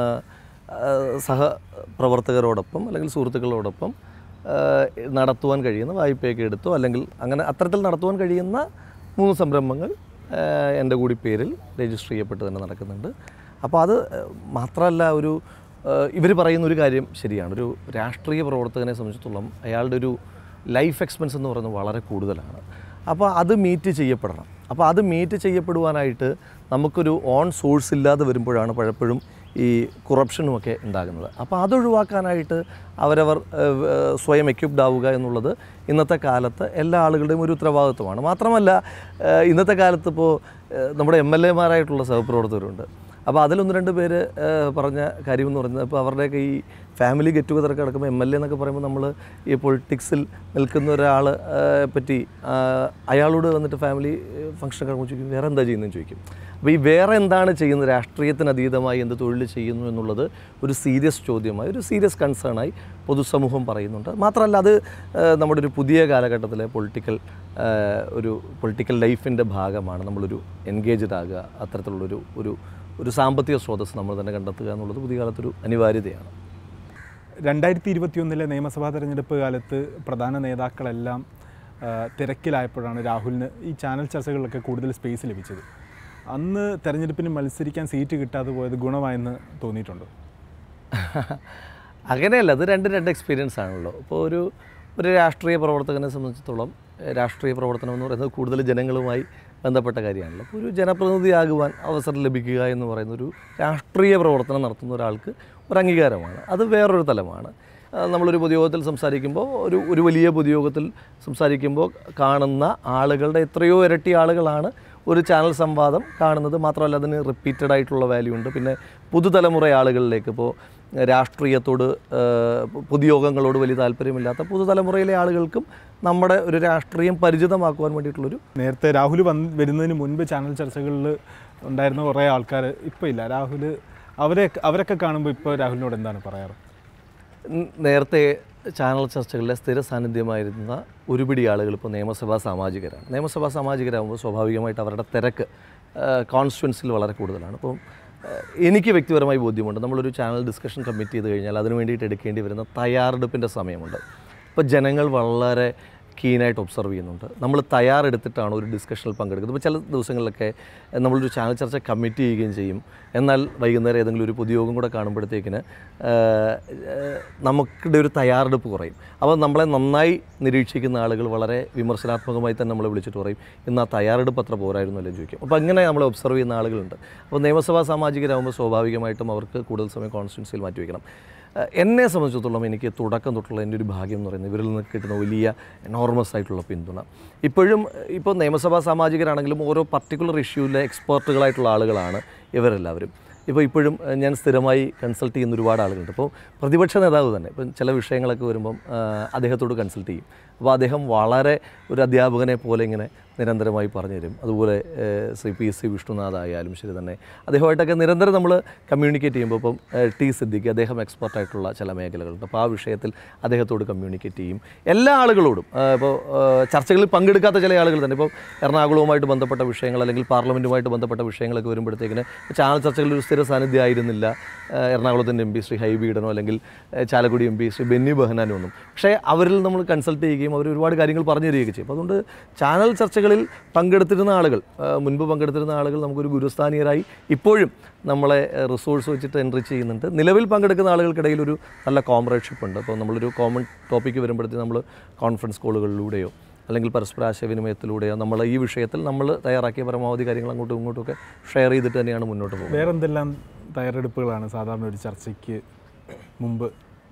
ആ, സഹപ്രവർത്തകരോടൊപ്പം അല്ലെങ്കിൽ സുഹൃത്തുക്കളോടൊപ്പം ആ, നടത്തുവാൻ കഴിയുന്ന വായ്പയൊക്കെ എടുത്തോ അല്ലെങ്കിൽ അങ്ങനെ അത്തരത്തിൽ നടത്തുവാൻ കഴിയുന്ന മൂന്ന് സംരംഭങ്ങൾ ആ, എൻ്റെ കൂടി പേരിൽ രജിസ്റ്റർ ചെയ്യപ്പെട്ട് തന്നെ നടക്കുന്നുണ്ട് അപ്പോൾ അത് മാത്രമല്ല ഒരു ഇവർ പറയുന്ന ഒരു കാര്യം ശരിയാണ് ഒരു രാഷ്ട്രീയ പ്രവർത്തകനെ സംബന്ധിച്ചിടത്തോളം അയാളുടെ ഒരു ലൈഫ് എക്സ്പെൻസ് എന്ന് പറയുന്നത് വളരെ കൂടുതലാണ് അപ്പോൾ അത് മീറ്റ് ചെയ്യപ്പെടണം അപ്പോൾ അത് മീറ്റ് ചെയ്യപ്പെടുവാനായിട്ട് നമുക്കൊരു ഓൺ സോഴ്സ് ഇല്ലാതെ വരുമ്പോഴാണ് പലപ്പോഴും ഈ കുറപ്ഷനുമൊക്കെ ഉണ്ടാകുന്നത് അപ്പോൾ അതൊഴിവാക്കാനായിട്ട് അവരവർ ഏഹ്, ഏഹ്, സ്വയം എക്യുപ്ഡ് ആവുക എന്നുള്ളത് ഇന്നത്തെ കാലത്ത് എല്ലാ ആളുകളുടെയും ഒരു ഉത്തരവാദിത്വമാണ് മാത്രമല്ല ഏഹ്, ഇന്നത്തെ കാലത്ത് ഇപ്പോൾ ഏഹ്, നമ്മുടെ എം എൽ എമാരായിട്ടുള്ള സഹപ്രവർത്തകരുണ്ട് അപ്പോൾ അതിലൊന്ന് രണ്ട് പേര് ഏഹ്, പറഞ്ഞ കാര്യം എന്ന് പറയുന്നത് ഇപ്പോൾ അവരുടെയൊക്കെ ഈ ഫാമിലി ഗെറ്റ് ടുഗദറൊക്കെ നടക്കുമ്പോൾ എം എൽ എ എന്നൊക്കെ പറയുമ്പോൾ നമ്മൾ ഈ പൊളിറ്റിക്സിൽ നിൽക്കുന്ന ഒരാൾ പറ്റി ആ, അയാളോട് വന്നിട്ട് ഫാമിലി ഫംഗ്ഷൻ കാണുമ്പോൾ ചോദിക്കും വേറെ എന്താ ചെയ്യുന്നതെന്ന് ചോദിക്കും അപ്പോൾ ഈ വേറെ എന്താണ് ചെയ്യുന്നത് രാഷ്ട്രീയത്തിന് അതീതമായി എന്ത് തൊഴിൽ ചെയ്യുന്നു എന്നുള്ളത് ഒരു സീരിയസ് ചോദ്യമായി ഒരു സീരിയസ് കൺസേണായി പൊതുസമൂഹം പറയുന്നുണ്ട് മാത്രമല്ല അത് ഏഹ്, നമ്മുടെ ഒരു പുതിയ കാലഘട്ടത്തിലെ പൊളിറ്റിക്കൽ ഒരു പൊളിറ്റിക്കൽ ലൈഫിൻ്റെ ഭാഗമാണ് നമ്മളൊരു എൻഗേജ്ഡ് ആകുക അത്തരത്തിലുള്ളൊരു ഒരു ഒരു സാമ്പത്തിക സ്രോതസ്സ് നമ്മൾ തന്നെ കണ്ടെത്തുക എന്നുള്ളത് പുതിയ കാലത്തൊരു അനിവാര്യതയാണ് രണ്ടായിരത്തി ഇരുപത്തിയൊന്നിലെ നിയമസഭാ തെരഞ്ഞെടുപ്പ് കാലത്ത് പ്രധാന നേതാക്കളെല്ലാം ആ, തിരക്കിലായപ്പോഴാണ് രാഹുലിന് ഈ ചാനൽ ചർച്ചകളിലൊക്കെ കൂടുതൽ സ്പേസ് ലഭിച്ചത് അന്ന് തെരഞ്ഞെടുപ്പിന് മത്സരിക്കാൻ സീറ്റ് കിട്ടാതെ പോയത് ഗുണമായെന്ന് തോന്നിയിട്ടുണ്ടോ അങ്ങനെയല്ല അത് രണ്ട് രണ്ട് എക്സ്പീരിയൻസ് ആണല്ലോ ഇപ്പോൾ ഒരു ഒരു രാഷ്ട്രീയ പ്രവർത്തകനെ സംബന്ധിച്ചിടത്തോളം ഏഹ്, രാഷ്ട്രീയ പ്രവർത്തനം എന്ന് പറയുന്നത് കൂടുതൽ ജനങ്ങളുമായി ബന്ധപ്പെട്ട കാര്യമാണല്ലോ അപ്പോൾ ഒരു ജനപ്രതിനിധിയാകുവാൻ അവസരം ലഭിക്കുക എന്ന് പറയുന്ന ഒരു രാഷ്ട്രീയ പ്രവർത്തനം നടത്തുന്ന ഒരാൾക്ക് ഒരു അംഗീകാരമാണ് അത് വേറൊരു തലമാണ് ആ, നമ്മളൊരു പൊതുയോഗത്തിൽ സംസാരിക്കുമ്പോൾ ഒരു ഒരു വലിയ പൊതുയോഗത്തിൽ സംസാരിക്കുമ്പോൾ കാണുന്ന ആളുകളുടെ എത്രയോ ഇരട്ടി ആളുകളാണ് ഒരു ചാനൽ സംവാദം കാണുന്നത് മാത്രമല്ല അതിന് റിപ്പീറ്റഡ് ആയിട്ടുള്ള വാല്യൂ ഉണ്ട് പിന്നെ പുതുതലമുറ ആളുകളിലേക്ക് ഇപ്പോൾ രാഷ്ട്രീയത്തോട് ആ, പൊതുയോഗങ്ങളോട് വലിയ താല്പര്യമില്ലാത്ത പുതുതലമുറയിലെ ആളുകൾക്കും നമ്മുടെ ഒരു രാഷ്ട്രീയം പരിചിതമാക്കുവാൻ വേണ്ടിയിട്ടുള്ളൊരു നേരത്തെ രാഹുൽ വന്ന് വരുന്നതിന് മുൻപ് ചാനൽ ചർച്ചകളിൽ ഉണ്ടായിരുന്ന കുറേ ആൾക്കാർ ഇപ്പോൾ ഇല്ല രാഹുൽ അവരെ അവരൊക്കെ കാണുമ്പോൾ ഇപ്പോൾ രാഹുലിനോട് എന്താണ് പറയാറ് ന- നേരത്തെ ചാനൽ ചർച്ചകളിലെ സ്ഥിര സാന്നിധ്യമായിരുന്ന ഒരുപിടി ആളുകൾ ഇപ്പോൾ നിയമസഭാ സാമാജികരാണ് നിയമസഭാ സാമാജികരാകുമ്പോൾ സ്വാഭാവികമായിട്ട് അവരുടെ തിരക്ക് കോൺസ്റ്റുവൻസിൽ വളരെ കൂടുതലാണ് അപ്പം ആ, എനിക്ക് വ്യക്തിപരമായി ബോധ്യമുണ്ട് നമ്മളൊരു ചാനൽ ഡിസ്കഷൻ കമ്മിറ്റ് ചെയ്ത് കഴിഞ്ഞാൽ അതിന് വേണ്ടിയിട്ട് എടുക്കേണ്ടി വരുന്ന തയ്യാറെടുപ്പിൻ്റെ സമയമുണ്ട് ഇപ്പോൾ ജനങ്ങൾ വളരെ കീനായിട്ട് ഒബ്സർവ് ചെയ്യുന്നുണ്ട് നമ്മൾ തയ്യാറെടുത്തിട്ടാണ് ഒരു ഡിസ്കഷനിൽ പങ്കെടുക്കുന്നത് ഇപ്പോൾ ചില ദിവസങ്ങളിലൊക്കെ എഹ്, നമ്മളൊരു ചാനൽ ചർച്ച കമ്മിറ്റ് ചെയ്യുകയും ചെയ്യും എന്നാൽ വൈകുന്നേരം ഏതെങ്കിലും ഒരു പൊതുയോഗം കൂടെ കാണുമ്പോഴത്തേക്കിന് ഏഹ്, ഏഹ്, നമുക്കിടെ ഒരു തയ്യാറെടുപ്പ് കുറയും അപ്പോൾ നമ്മളെ നന്നായി നിരീക്ഷിക്കുന്ന ആളുകൾ വളരെ വിമർശനാത്മകമായി തന്നെ നമ്മളെ വിളിച്ചിട്ട് പറയും ഇന്ന് ആ തയ്യാറെടുപ്പ് അത്ര പോരായിരുന്നു അല്ലേ ചോദിക്കും അപ്പോൾ അങ്ങനെ നമ്മളെ ഒബ്സർവ് ചെയ്യുന്ന ആളുകളുണ്ട് അപ്പോൾ നിയമസഭാ സാമാജികരാകുമ്പോൾ സ്വാഭാവികമായിട്ടും അവർക്ക് കൂടുതൽ സമയം കോൺസ്റ്റിറ്റ്യൻസിയിൽ മാറ്റി വയ്ക്കണം ഏഹ് എന്നെ സംബന്ധിച്ചിടത്തോളം എനിക്ക് തുടക്കം തൊട്ടുള്ള എൻ്റെ ഒരു ഭാഗ്യം എന്ന് പറയുന്നത് ഇവരിൽ നിന്ന് കിട്ടുന്ന വലിയ എനോർമസ് ആയിട്ടുള്ള പിന്തുണ ഇപ്പോഴും ഇപ്പോൾ നിയമസഭാ സാമാജികരാണെങ്കിലും ഓരോ പർട്ടിക്കുലർ ഇഷ്യൂവിലെ എക്സ്പേർട്ടുകളായിട്ടുള്ള ആളുകളാണ് ഇവരെല്ലാവരും ഇപ്പോൾ ഇപ്പോഴും ഏഹ്, ഞാൻ സ്ഥിരമായി കൺസൾട്ട് ചെയ്യുന്ന ഒരുപാട് ആളുകളുണ്ട് ഇപ്പോൾ പ്രതിപക്ഷ നേതാവ് തന്നെ ഇപ്പം ചില വിഷയങ്ങളൊക്കെ വരുമ്പം ആഹ്, അദ്ദേഹത്തോട് കൺസൾട്ട് ചെയ്യും അപ്പോൾ അദ്ദേഹം വളരെ ഒരു അധ്യാപകനെ പോലെ ഇങ്ങനെ നിരന്തരമായി പറഞ്ഞു തരും അതുപോലെ ഏഹ്, ശ്രീ പി സി വിഷ്ണുനാഥ് ആയാലും ശരി തന്നെ അദ്ദേഹമായിട്ടൊക്കെ നിരന്തരം നമ്മൾ കമ്മ്യൂണിക്കേറ്റ് ചെയ്യുമ്പോൾ ഇപ്പം ഏഹ്, ടി സിദ്ദിഖ് അദ്ദേഹം എക്സ്പെർട്ടായിട്ടുള്ള ചില മേഖലകളുണ്ട് അപ്പോൾ ആ വിഷയത്തിൽ അദ്ദേഹത്തോട് കമ്മ്യൂണിക്കേറ്റ് ചെയ്യും എല്ലാ ആളുകളോടും ആഹ്, ഇപ്പോൾ ആഹ്, ചർച്ചകളിൽ പങ്കെടുക്കാത്ത ചില ആളുകൾ തന്നെ ഇപ്പോൾ എറണാകുളവുമായിട്ട് ബന്ധപ്പെട്ട വിഷയങ്ങൾ അല്ലെങ്കിൽ പാർലമെൻറ്റുമായിട്ട് ബന്ധപ്പെട്ട വിഷയങ്ങളൊക്കെ വരുമ്പോഴത്തേക്കിന് ചാനൽ ചർച്ചകളിൽ ഒരു സ്ഥിര സാന്നിധ്യം ആയിരുന്നില്ല ആഹ്, എറണാകുളത്തിൻ്റെ എം പി ശ്രീ ഹൈബീഡനോ അല്ലെങ്കിൽ ആഹ്, ചാലക്കുടി എം പി ശ്രീ ബെന്നി ബെഹനാനോ ഒന്നും പക്ഷേ അവരിൽ നമ്മൾ കൺസൾട്ട് ചെയ്യുകയും അവർ ഒരുപാട് കാര്യങ്ങൾ പറഞ്ഞു തരികയൊക്കെ ചെയ്യും അപ്പോൾ അതുകൊണ്ട് ചാനൽ ചർച്ചകളിൽ പങ്കെടുത്തിരുന്ന ആളുകൾ ആഹ്, മുൻപ് പങ്കെടുത്തിരുന്ന ആളുകൾ നമുക്കൊരു ഗുരുസ്ഥാനീയരായി ഇപ്പോഴും നമ്മളെ റിസോഴ്സ് വെച്ചിട്ട് എൻട്രി ചെയ്യുന്നുണ്ട് നിലവിൽ പങ്കെടുക്കുന്ന ആളുകൾക്കിടയിൽ ഒരു നല്ല കോംറേഡ്ഷിപ്പ് ഉണ്ട് അപ്പോൾ നമ്മളൊരു കോമൺ ടോപ്പിക്ക് വരുമ്പോഴത്തേക്ക് നമ്മൾ കോൺഫറൻസ് കോളുകളിലൂടെയോ അല്ലെങ്കിൽ പരസ്പര ആശയവിനിമയത്തിലൂടെയോ നമ്മൾ ഈ വിഷയത്തിൽ നമ്മൾ തയ്യാറാക്കിയ പരമാവധി കാര്യങ്ങൾ അങ്ങോട്ടും ഇങ്ങോട്ടും ഒക്കെ ഷെയർ ചെയ്തിട്ട് തന്നെയാണ് മുന്നോട്ട് പോകുന്നത് വേറെ എന്തെല്ലാം തയ്യാറെടുപ്പുകളാണ് സാധാരണ ഒരു ചർച്ചയ്ക്ക് മുമ്പ്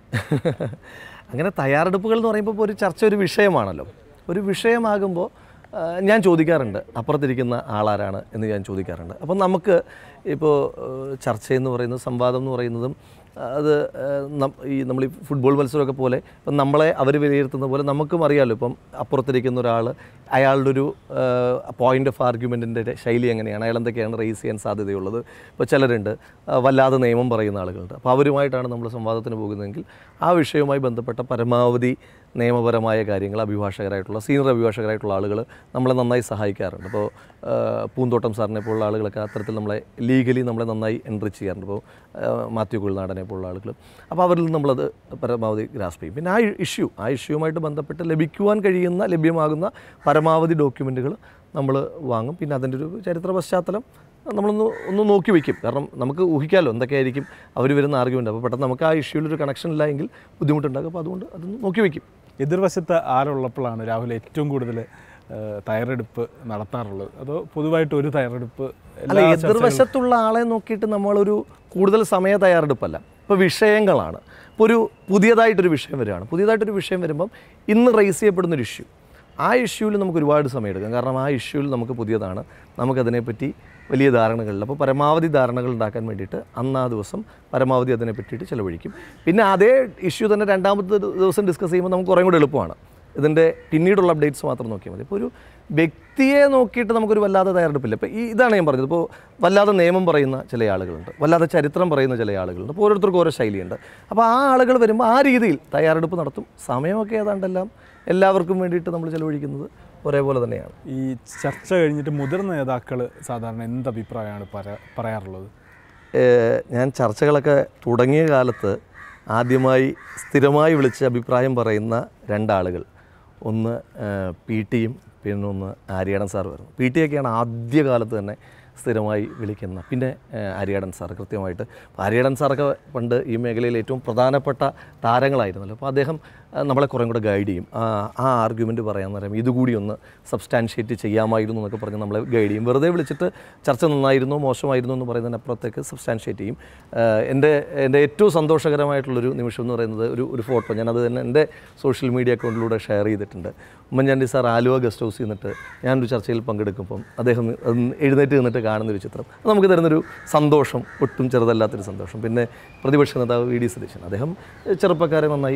അങ്ങനെ തയ്യാറെടുപ്പുകൾ എന്ന് പറയുമ്പോൾ ഇപ്പോൾ ഒരു ചർച്ച ഒരു വിഷയമാണല്ലോ ഒരു വിഷയമാകുമ്പോൾ ആ, ഞാൻ ചോദിക്കാറുണ്ട് അപ്പുറത്തിരിക്കുന്ന ആളാരാണ് എന്ന് ഞാൻ ചോദിക്കാറുണ്ട് അപ്പം നമുക്ക് ഇപ്പോൾ ചർച്ച എന്ന് പറയുന്നത് സംവാദം എന്ന് പറയുന്നതും ആ, അത് ആ, നം- ഈ നമ്മൾ ഈ ഫുട്ബോൾ മത്സരമൊക്കെ പോലെ ഇപ്പം നമ്മളെ അവർ വിലയിരുത്തുന്ന പോലെ നമുക്കും അറിയാമല്ലോ ഇപ്പം അപ്പുറത്തിരിക്കുന്ന ഒരാൾ അയാളുടെ ഒരു പോയിന്റ് ഓഫ് ആർഗ്യുമെൻറ്റിൻ്റെ ശൈലി എങ്ങനെയാണ് അയാൾ എന്തൊക്കെയാണ് റേസ് ചെയ്യാൻ സാധ്യതയുള്ളത് ഇപ്പോൾ ചിലരുണ്ട് ആ, വല്ലാതെ നിയമം പറയുന്ന ആളുകളുണ്ട് അപ്പോൾ അവരുമായിട്ടാണ് നമ്മൾ സംവാദത്തിന് പോകുന്നതെങ്കിൽ ആ വിഷയവുമായി ബന്ധപ്പെട്ട പരമാവധി നിയമപരമായ കാര്യങ്ങൾ അഭിഭാഷകരായിട്ടുള്ള സീനിയർ അഭിഭാഷകരായിട്ടുള്ള ആളുകൾ നമ്മളെ നന്നായി സഹായിക്കാറുണ്ട് ഇപ്പോൾ ആ, പൂന്തോട്ടം സാറിനെ പോലുള്ള ആളുകളൊക്കെ അത്തരത്തിൽ നമ്മളെ ലീഗലി നമ്മളെ നന്നായി എൻട്രിച്ച് ചെയ്യാറുണ്ട് ഇപ്പോൾ ആ, മാത്യു കുഴിനാടനെ പോലുള്ള ആളുകൾ അപ്പോൾ അവരിൽ നിന്ന് നമ്മളത് പരമാവധി ഗ്രാസ്പ് ചെയ്യും പിന്നെ ആ ഇഷ്യൂ ആ ഇഷ്യൂവുമായിട്ട് ബന്ധപ്പെട്ട് ലഭിക്കുവാൻ കഴിയുന്ന ലഭ്യമാകുന്ന പരമാവധി ഡോക്യുമെൻറ്റുകൾ നമ്മൾ വാങ്ങും പിന്നെ അതിൻ്റെ ഒരു ചരിത്ര പശ്ചാത്തലം നമ്മളൊന്ന് ഒന്ന് നോക്കി വയ്ക്കും കാരണം നമുക്ക് ഊഹിക്കാമല്ലോ എന്തൊക്കെയായിരിക്കും അവർ വരുന്ന ആർഗ്യുമെൻ്റ് അപ്പോൾ പെട്ടെന്ന് നമുക്ക് ആ ഇഷ്യൂവിലൊരു കണക്ഷൻ ഇല്ല എങ്കിൽ ബുദ്ധിമുട്ടുണ്ടാകും അപ്പോൾ അതുകൊണ്ട് അതൊന്ന് നോക്കി വയ്ക്കും എതിർവശത്ത് ആരുള്ളപ്പോഴാണ് രാഹുൽ ഏറ്റവും കൂടുതൽ ഏഹ്, തയ്യാറെടുപ്പ് നടത്താറുള്ളത് അതോ പൊതുവായിട്ട് ഒരു തയ്യാറെടുപ്പ് അല്ല എല്ലാ എതിർവശത്തുള്ള ആളെ നോക്കിയിട്ട് നമ്മളൊരു കൂടുതൽ സമയ തയ്യാറെടുപ്പല്ല ഇപ്പോൾ വിഷയങ്ങളാണ് ഇപ്പോൾ ഒരു പുതിയതായിട്ടൊരു വിഷയം വരികയാണ് പുതിയതായിട്ടൊരു വിഷയം വരുമ്പം ഇന്ന് റേസ് ചെയ്യപ്പെടുന്നൊരു ഇഷ്യൂ ആ ഇഷ്യൂവിൽ നമുക്ക് ഒരുപാട് സമയം എടുക്കാം കാരണം ആ ഇഷ്യൂവിൽ നമുക്ക് പുതിയതാണ് നമുക്കതിനെപ്പറ്റി വലിയ ധാരണകളില്ല അപ്പോൾ പരമാവധി ധാരണകൾ ഉണ്ടാക്കാൻ വേണ്ടിയിട്ട് അന്ന് ആ ദിവസം പരമാവധി അതിനെ പറ്റിയിട്ട് ചിലവഴിക്കും പിന്നെ അതേ ഇഷ്യൂ തന്നെ രണ്ടാമത്തെ ദിവസം ഡിസ്കസ് ചെയ്യുമ്പോൾ നമുക്ക് കുറേ കൂടി എളുപ്പമാണ് ഇതിൻ്റെ പിന്നീടുള്ള അപ്ഡേറ്റ്സ് മാത്രം നോക്കിയാൽ മതി ഇപ്പോൾ ഒരു വ്യക്തിയെ നോക്കിയിട്ട് നമുക്കൊരു വല്ലാതെ തയ്യാറെടുപ്പില്ല ഇപ്പോൾ ഈ ഇതാണ് ഞാൻ പറഞ്ഞത് ഇപ്പോൾ വല്ലാതെ നിയമം പറയുന്ന ചില ആളുകളുണ്ട് വല്ലാതെ ചരിത്രം പറയുന്ന ചില ആളുകളുണ്ട് അപ്പോൾ ഓരോരുത്തർക്കും ഓരോ ശൈലിയുണ്ട് അപ്പോൾ ആ ആളുകൾ വരുമ്പോൾ ആ രീതിയിൽ തയ്യാറെടുപ്പ് നടത്തും സമയമൊക്കെ ഏതാണ്ടെല്ലാം എല്ലാവർക്കും വേണ്ടിയിട്ട് നമ്മൾ ചിലവഴിക്കുന്നത് ഒരേപോലെ തന്നെയാണ് ഈ ചർച്ച കഴിഞ്ഞിട്ട് മുതിർന്ന നേതാക്കൾ സാധാരണ എന്ത് അഭിപ്രായമാണ് പറ- പറയാറുള്ളത് ഏഹ് ഞാൻ ചർച്ചകളൊക്കെ തുടങ്ങിയ കാലത്ത് ആദ്യമായി സ്ഥിരമായി വിളിച്ച് അഭിപ്രായം പറയുന്ന രണ്ടാളുകൾ ഒന്ന് ഏഹ് പി ടിയും പിന്നെ ഒന്ന് ആര്യാടൻ സാർ വരുന്നു പി ടി ഒക്കെയാണ് ആദ്യകാലത്ത് തന്നെ സ്ഥിരമായി വിളിക്കുന്ന പിന്നെ ഏഹ് ആര്യാടൻ സാർ കൃത്യമായിട്ട് അപ്പോൾ ആര്യാടൻ സാറൊക്കെ പണ്ട് ഈ മേഖലയിൽ ഏറ്റവും പ്രധാനപ്പെട്ട താരങ്ങളായിരുന്നല്ലോ അപ്പോൾ അദ്ദേഹം ഏഹ് നമ്മളെ കുറേ കൂടെ ഗൈഡ് ചെയ്യും ആ ആ ആർഗ്യുമെൻറ്റ് പറയാൻ നേരം ഇതുകൂടി ഒന്ന് സബ്സ്റ്റാൻഷിയേറ്റ് ചെയ്യാമായിരുന്നു എന്നൊക്കെ പറഞ്ഞ് നമ്മളെ ഗൈഡ് ചെയ്യും വെറുതെ വിളിച്ചിട്ട് ചർച്ച നന്നായിരുന്നു മോശമായിരുന്നു എന്ന് പറയുന്നതിനപ്പുറത്തേക്ക് സബ്സ്റ്റാൻഷിയേറ്റ് ചെയ്യും ഏഹ് എൻ്റെ എൻ്റെ ഏറ്റവും സന്തോഷകരമായിട്ടുള്ളൊരു നിമിഷം എന്ന് പറയുന്നത് ഒരു ഒരു ഫോട്ടോ ഞാനത് തന്നെ എൻ്റെ സോഷ്യൽ മീഡിയ അക്കൗണ്ടിലൂടെ ഷെയർ ചെയ്തിട്ടുണ്ട് ഉമ്മൻചാണ്ടി സാർ ആലുവ ഗസ്റ്റ് ഹൗസിൽ നിന്നിട്ട് ഞാനൊരു ചർച്ചയിൽ പങ്കെടുക്കുമ്പം അദ്ദേഹം അത് എഴുന്നേറ്റ് നിന്നിട്ട് കാണുന്നൊരു ചിത്രം അത് നമുക്ക് തരുന്നൊരു സന്തോഷം ഒട്ടും ചെറുതല്ലാത്തൊരു സന്തോഷം പിന്നെ പ്രതിപക്ഷ നേതാവ് വി ഡി സതീശൻ അദ്ദേഹം ചെറുപ്പക്കാരെ നന്നായി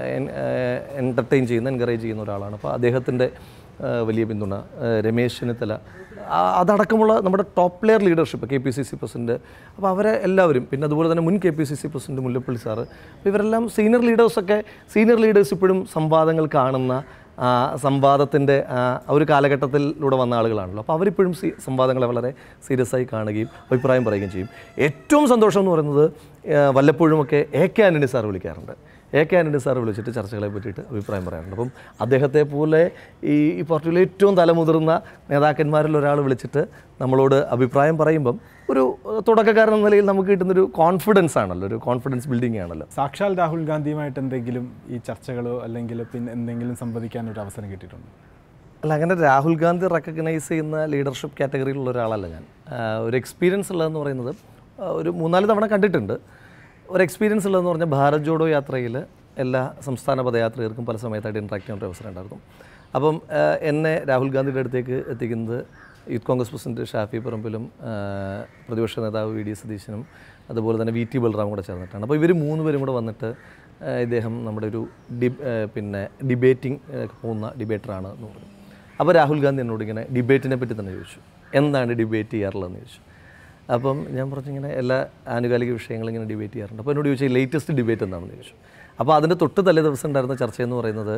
എൻ്റർടൈൻ ചെയ്യുന്ന എൻകറേജ് ചെയ്യുന്ന ഒരാളാണ് അപ്പോൾ അദ്ദേഹത്തിൻ്റെ വലിയ പിന്തുണ ഏഹ് രമേശ് ചെന്നിത്തല ആ- അതടക്കമുള്ള നമ്മുടെ top player leadership K P C C president അപ്പോൾ അവരെ എല്ലാവരും പിന്നെ അതുപോലെ തന്നെ മുൻ K P C C president Mullappally sir അപ്പോൾ ഇവരെല്ലാം സീനിയർ ലീഡേഴ്സൊക്കെ സീനിയർ ലീഡേഴ്സ് ഇപ്പോഴും സംവാദങ്ങൾ കാണുന്ന ആ, സംവാദത്തിൻ്റെ ആ ഒരു കാലഘട്ടത്തിലൂടെ വന്ന ആളുകളാണല്ലോ അപ്പോൾ അവരിപ്പോഴും സി സംവാദങ്ങളെ വളരെ സീരിയസ് ആയി കാണുകയും അഭിപ്രായം പറയുകയും ചെയ്യും ഏറ്റവും സന്തോഷം എന്ന് പറയുന്നത് ആ, വല്ലപ്പോഴുമൊക്കെ എ കെ ആൻ്റണി സാർ വിളിക്കാറുണ്ട് എ കെ ആൻ്റണി സാർ വിളിച്ചിട്ട് ചർച്ചകളെ പറ്റിയിട്ട് അഭിപ്രായം പറയാറുണ്ട് അപ്പം അദ്ദേഹത്തെ പോലെ ഈ ഈ പാർട്ടിയിലെ ഏറ്റവും തലമുതിർന്ന നേതാക്കന്മാരിൽ ഒരാൾ വിളിച്ചിട്ട് നമ്മളോട് അഭിപ്രായം പറയുമ്പം ഒരു ഏഹ്, തുടക്കക്കാരൻ എന്ന നിലയിൽ നമുക്ക് കിട്ടുന്നൊരു കോൺഫിഡൻസ് ആണല്ലോ ഒരു കോൺഫിഡൻസ് ബിൽഡിംഗ് ആണല്ലോ സാക്ഷാൽ രാഹുൽ ഗാന്ധിയുമായിട്ട് എന്തെങ്കിലും ഈ ചർച്ചകളോ അല്ലെങ്കിൽ പിന്നെ എന്തെങ്കിലും സംവദിക്കാൻ ഒരു അവസരം കിട്ടിയിട്ടുണ്ടോ അല്ല അങ്ങനെ രാഹുൽ ഗാന്ധി റെക്കഗ്നൈസ് ചെയ്യുന്ന ലീഡർഷിപ്പ് കാറ്റഗറിയിലുള്ള ഒരാളല്ല ഞാൻ ആ, ഒരു എക്സ്പീരിയൻസ് ഉള്ളതെന്ന് പറയുന്നത് ആ, ഒരു മൂന്നാല് തവണ കണ്ടിട്ടുണ്ട് ഒരു എക്സ്പീരിയൻസ് ഉള്ളതെന്ന് പറഞ്ഞാൽ ഭാരത് ജോഡോ യാത്രയിൽ എല്ലാ സംസ്ഥാന പദയാത്രികർക്കും പല സമയത്തായിട്ട് ഇൻട്രാക്ട് ചെയ്യാൻ ഒരു അവസരം ഉണ്ടായിരുന്നു അപ്പം ആ, എന്നെ രാഹുൽ ഗാന്ധിയുടെ അടുത്തേക്ക് എത്തിക്കുന്നത് യൂത്ത് കോൺഗ്രസ് പ്രസിഡന്റ് ഷാഫി പറമ്പിലും ആ, പ്രതിപക്ഷ നേതാവ് വി ഡി സതീശനും അതുപോലെ തന്നെ വി ടി ബൽറാം കൂടെ ചേർന്നിട്ടാണ് അപ്പോൾ ഇവർ മൂന്ന് പേരും കൂടെ വന്നിട്ട് ആ, ഇദ്ദേഹം നമ്മുടെ ഒരു ഡി ആ, പിന്നെ ഡിബേറ്റിംഗ് പോകുന്ന ഡിബേറ്ററാണ് എന്ന് പറഞ്ഞു അപ്പോൾ രാഹുൽ ഗാന്ധി എന്നോട് ഇങ്ങനെ ഡിബേറ്റിനെ പറ്റി തന്നെ ചോദിച്ചു എന്താണ് ഡിബേറ്റ് ചെയ്യാറുള്ളതെന്ന് ചോദിച്ചു അപ്പം ഞാൻ പറഞ്ഞു ഇങ്ങനെ എല്ലാ ആനുകാലിക വിഷയങ്ങളും ഇങ്ങനെ ഡിബേറ്റ് ചെയ്യാറുണ്ട് അപ്പോൾ എന്നോട് ചോദിച്ചു ലേറ്റസ്റ്റ് ഡിബേറ്റ് എന്താണെന്ന് ചോദിച്ചു അപ്പോൾ അതിൻ്റെ തൊട്ട് തലേ ദിവസം ഉണ്ടായിരുന്ന ചർച്ച എന്ന് പറയുന്നത്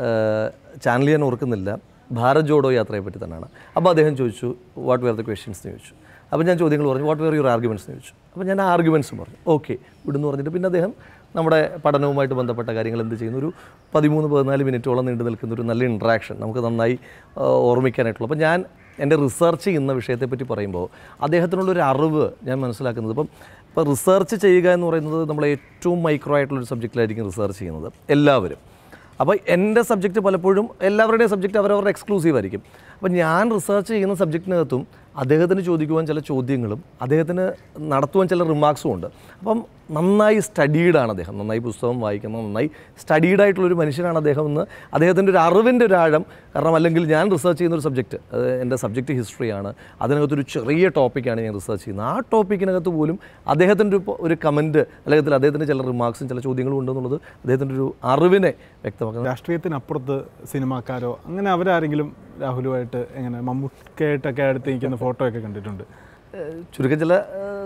ചാനൽ ഞാൻ ഓർക്കുന്നില്ല ഭാരത് ജോഡോ യാത്രയെ പറ്റി തന്നെയാണ് അപ്പോൾ അദ്ദേഹം ചോദിച്ചു വാട്ട് വെയർ ദ ക്വസ്റ്റ്യൻസ് എന്ന് ചോദിച്ചു അപ്പോൾ ഞാൻ ചോദ്യങ്ങൾ പറഞ്ഞു വാട്ട് വെയർ യുവർ ആർഗ്യുമെൻറ്റ്സ് എന്ന് ചോദിച്ചു അപ്പോൾ ഞാൻ ആർഗ്യുമെൻറ്റ്സ് പറഞ്ഞു ഓക്കെ ഇവിടുന്ന് പറഞ്ഞിട്ട് പിന്നെ അദ്ദേഹം നമ്മുടെ പഠനവുമായിട്ട് ബന്ധപ്പെട്ട കാര്യങ്ങൾ എന്ത് ചെയ്യുന്നു ഒരു പതിമൂന്ന് പതിനാല് മിനിറ്റോളം നീണ്ടു നിൽക്കുന്ന ഒരു നല്ല ഇൻട്രാക്ഷൻ നമുക്ക് നന്നായി ആ, ഓർമ്മിക്കാനായിട്ടുള്ള അപ്പോൾ ഞാൻ എൻ്റെ റിസർച്ച് ചെയ്യുന്ന വിഷയത്തെപ്പറ്റി പറയുമ്പോൾ അദ്ദേഹത്തിനുള്ളൊരു അറിവ് ഞാൻ മനസ്സിലാക്കുന്നത് ഇപ്പം ഇപ്പോൾ റിസർച്ച് ചെയ്യുക എന്ന് പറയുന്നത് നമ്മൾ ഏറ്റവും മൈക്രോ ആയിട്ടുള്ളൊരു സബ്ജക്റ്റിലായിരിക്കും റിസർച്ച് ചെയ്യുന്നത് എല്ലാവരും അപ്പോൾ എൻ്റെ സബ്ജക്റ്റ് പലപ്പോഴും എല്ലാവരുടെയും സബ്ജക്റ്റ് അവരവരുടെ എക്സ്ക്ലൂസീവ് ആയിരിക്കും അപ്പം ഞാൻ റിസർച്ച് ചെയ്യുന്ന സബ്ജക്റ്റിനകത്തും അദ്ദേഹത്തിന് ചോദിക്കുവാൻ ചില ചോദ്യങ്ങളും അദ്ദേഹത്തിന് നടത്തുവാൻ ചില റിമാർക്സും ഉണ്ട് അപ്പം നന്നായി സ്റ്റഡീഡാണ് അദ്ദേഹം നന്നായി പുസ്തകം വായിക്കുന്ന നന്നായി സ്റ്റഡീഡ് ആയിട്ടുള്ളൊരു മനുഷ്യനാണ് അദ്ദേഹം എന്ന് അദ്ദേഹത്തിൻ്റെ ഒരു അറിവിൻ്റെ ഒരു ആഴം കാരണം അല്ലെങ്കിൽ ഞാൻ റിസർച്ച് ചെയ്യുന്ന ഒരു സബ്ജക്റ്റ് എൻ്റെ സബ്ജക്റ്റ് ഹിസ്റ്ററിയാണ് അതിനകത്തൊരു ചെറിയ ടോപ്പിക്കാണ് ഞാൻ റിസർച്ച് ചെയ്യുന്നത് ആ ടോപ്പിക്കിനകത്ത് പോലും അദ്ദേഹത്തിൻ്റെ ഒരു ഒരു കമൻറ്റ് അല്ലെങ്കിൽ അദ്ദേഹത്തിൻ്റെ ചില റിമാർക്സും ചില ചോദ്യങ്ങളും ഉണ്ടെന്നുള്ളത് അദ്ദേഹത്തിൻ്റെ ഒരു അറിവിനെ വ്യക്തമാക്കുന്നത് രാഷ്ട്രീയത്തിനപ്പുറത്ത് സിനിമാക്കാരോ അങ്ങനെ അവരാരെങ്കിലും രാഹുലുമായിട്ട് എങ്ങനെ മമ്മൂക്കയായിട്ടൊക്കെ അടുത്ത് നിൽക്കുന്ന ഫോട്ടോ ഒക്കെ കണ്ടിട്ടുണ്ട് ഏഹ് ചുരുക്കം ചില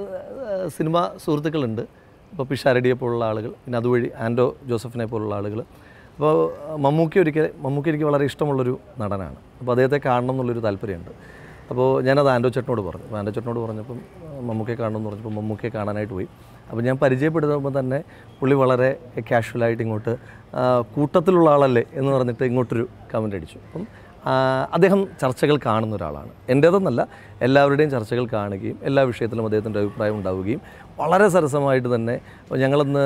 ഏഹ് സിനിമ സുഹൃത്തുക്കളുണ്ട് ഇപ്പോൾ പിഷാരടിയെ പോലുള്ള ആളുകൾ പിന്നെ അതുവഴി ആൻഡോ ജോസഫിനെ പോലുള്ള ആളുകൾ അപ്പോൾ മമ്മൂക്കി ഒരിക്കൽ മമ്മൂക്കി എനിക്ക് വളരെ ഇഷ്ടമുള്ളൊരു നടനാണ് അപ്പോൾ അദ്ദേഹത്തെ കാണണം എന്നുള്ളൊരു താല്പര്യമുണ്ട് അപ്പോൾ ഞാനത് ആൻഡോ ചേട്ടനോട് പറഞ്ഞു അപ്പോൾ ആൻഡോ ചേട്ടനോട് പറഞ്ഞപ്പം ഏഹ് മമ്മൂക്കയെ കാണണം എന്ന് പറഞ്ഞപ്പോൾ മമ്മൂക്കയെ കാണാനായിട്ട് പോയി അപ്പോൾ ഞാൻ പരിചയപ്പെടുത്തുമ്പോൾ തന്നെ പുള്ളി വളരെ കാഷ്വലായിട്ട് ഇങ്ങോട്ട് ആ, കൂട്ടത്തിലുള്ള ആളല്ലേ എന്ന് പറഞ്ഞിട്ട് ഇങ്ങോട്ടൊരു കമൻ്റ് അടിച്ചു അപ്പം ആ, അദ്ദേഹം ചർച്ചകൾ കാണുന്ന ഒരാളാണ് എൻ്റേതെന്നല്ല എല്ലാവരുടെയും ചർച്ചകൾ കാണുകയും എല്ലാ വിഷയത്തിലും അദ്ദേഹത്തിൻ്റെ അഭിപ്രായം ഉണ്ടാവുകയും വളരെ സരസമായിട്ട് തന്നെ അപ്പോൾ ഞങ്ങളിന്ന്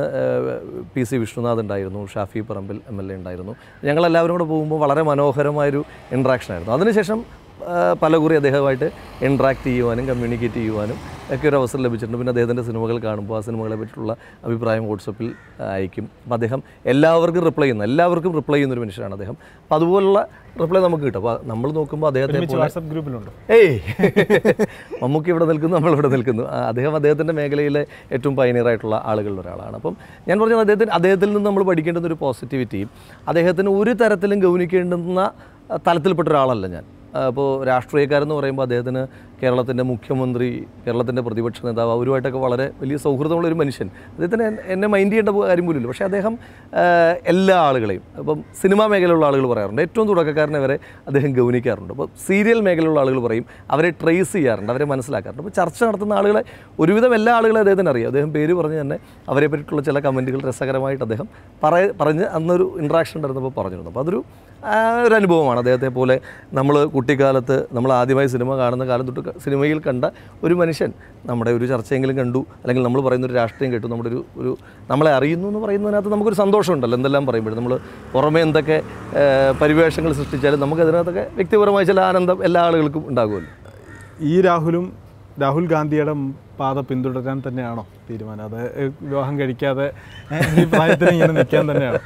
പി സി വിഷ്ണുനാഥ് ഉണ്ടായിരുന്നു Shafi Parambil M L A ഉണ്ടായിരുന്നു ഞങ്ങളെല്ലാവരും കൂടെ പോകുമ്പോൾ വളരെ മനോഹരമായൊരു ഇൻട്രാക്ഷൻ ആയിരുന്നു അതിനുശേഷം ആ, പലകുറി അദ്ദേഹമായിട്ട് ഇൻട്രാക്ട് ചെയ്യുവാനും കമ്മ്യൂണിക്കേറ്റ് ചെയ്യുവാനും ഒക്കെ ഒരു അവസരം ലഭിച്ചിട്ടുണ്ട് പിന്നെ അദ്ദേഹത്തിൻ്റെ സിനിമകൾ കാണുമ്പോൾ ആ സിനിമകളെ പറ്റിയുള്ള അഭിപ്രായം വാട്സപ്പിൽ അയക്കും അപ്പോൾ അദ്ദേഹം എല്ലാവർക്കും റിപ്ലൈ ചെയ്യുന്നു എല്ലാവർക്കും റിപ്ലൈ ചെയ്യുന്ന ഒരു മനുഷ്യനാണ് അദ്ദേഹം അപ്പോൾ അതുപോലുള്ള റിപ്ലൈ നമുക്ക് കിട്ടും അപ്പോൾ നമ്മൾ നോക്കുമ്പോൾ അദ്ദേഹത്തെ ഒരുമിച്ച് വാട്സപ്പ് ഗ്രൂപ്പിലുണ്ടോ ഏയ് മമ്മൂക്കി ഇവിടെ നിൽക്കുന്നു നമ്മൾ ഇവിടെ നിൽക്കുന്നു ആ, അദ്ദേഹം അദ്ദേഹത്തിൻ്റെ മേഖലയിലെ ഏറ്റവും പയനീർ ആയിട്ടുള്ള ആളുകളിൽ ഒരാളാണ് അപ്പം ഞാൻ പറഞ്ഞത് അദ്ദേഹത്തിന് അദ്ദേഹത്തിൽ നിന്ന് നമ്മൾ പഠിക്കേണ്ടുന്ന ഒരു പോസിറ്റിവിറ്റിയും അദ്ദേഹത്തിന് ഒരു തരത്തിലും ഗൗനിക്കേണ്ടുന്ന ആ, തലത്തിൽപ്പെട്ട ഒരാളല്ല ഞാൻ ആ, അപ്പോൾ രാഷ്ട്രീയക്കാരെന്ന് പറയുമ്പോൾ അദ്ദേഹത്തിന് കേരളത്തിൻ്റെ മുഖ്യമന്ത്രി കേരളത്തിൻ്റെ പ്രതിപക്ഷ നേതാവ് അവരുമായിട്ടൊക്കെ വളരെ വലിയ സൗഹൃദമുള്ള ഒരു മനുഷ്യൻ അദ്ദേഹത്തിന് എൻ- എന്നെ മൈൻഡ് ചെയ്യേണ്ട കാര്യം പോലും ഇല്ല പക്ഷേ അദ്ദേഹം ആ, എല്ലാ ആളുകളെയും അപ്പം സിനിമാ മേഖലയിലുള്ള ആളുകൾ പറയാറുണ്ട് ഏറ്റവും തുടക്കക്കാരനെ വരെ അദ്ദേഹം ഗൗനിക്കാറുണ്ട് അപ്പോൾ സീരിയൽ മേഖലയിലുള്ള ആളുകൾ പറയും അവരെ ട്രേസ് ചെയ്യാറുണ്ട് അവരെ മനസ്സിലാക്കാറുണ്ട് അപ്പോൾ ചർച്ച നടത്തുന്ന ആളുകളെ ഒരുവിധം എല്ലാ ആളുകളെ അദ്ദേഹത്തിന് അറിയാം അദ്ദേഹം പേര് പറഞ്ഞ് തന്നെ അവരെ പറ്റിയിട്ടുള്ള ചില കമൻറ്റുകൾ രസകരമായിട്ട് അദ്ദേഹം പറയ പറഞ്ഞ് അന്നൊരു ഇൻട്രാക്ഷൻ ഉണ്ടായിരുന്നപ്പോൾ പറഞ്ഞിരുന്നു അപ്പോൾ അതൊരു ആ, ഒരു അനുഭവമാണ് അദ്ദേഹത്തെ പോലെ നമ്മൾ കുട്ടിക്കാലത്ത് നമ്മൾ ആദ്യമായി സിനിമ കാണുന്ന കാലം തൊട്ട് ക- സിനിമയിൽ കണ്ട ഒരു മനുഷ്യൻ നമ്മുടെ ഒരു ചർച്ചയെങ്കിലും കണ്ടു അല്ലെങ്കിൽ നമ്മൾ പറയുന്ന ഒരു രാഷ്ട്രീയം കേട്ടു നമ്മുടെ ഒരു ഒരു നമ്മളെ അറിയുന്നു എന്ന് പറയുന്നതിനകത്ത് നമുക്കൊരു സന്തോഷമുണ്ടല്ലോ എന്തെല്ലാം പറയുമ്പോഴും നമ്മൾ പുറമേ എന്തൊക്കെ ആ, പരിവേഷങ്ങൾ സൃഷ്ടിച്ചാലും നമുക്ക് അതിനകത്തൊക്കെ വ്യക്തിപരമായ ചില ആനന്ദം എല്ലാ ആളുകൾക്കും ഉണ്ടാകുമല്ലോ ഈ രാഹുലും രാഹുൽ ഗാന്ധിയുടെ പാത പിന്തുടരാൻ തന്നെയാണോ തീരുമാനം അത് ഏഹ്, വിവാഹം കഴിക്കാതെ ഏഹ്, ഈ പ്രായത്തിൽ ഇങ്ങനെ നിൽക്കാൻ തന്നെയാണോ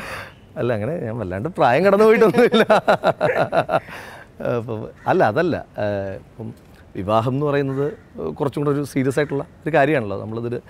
അല്ല അങ്ങനെ ഞാൻ വല്ലാണ്ട് പ്രായം കടന്നു പോയിട്ടൊന്നുമില്ല അപ്പം അല്ല അതല്ല ഏഹ് ഇപ്പം വിവാഹം എന്ന് പറയുന്നത് കുറച്ചും കൂടെ ഒരു സീരിയസ് ആയിട്ടുള്ള ഒരു കാര്യമാണല്ലോ നമ്മളിതൊരു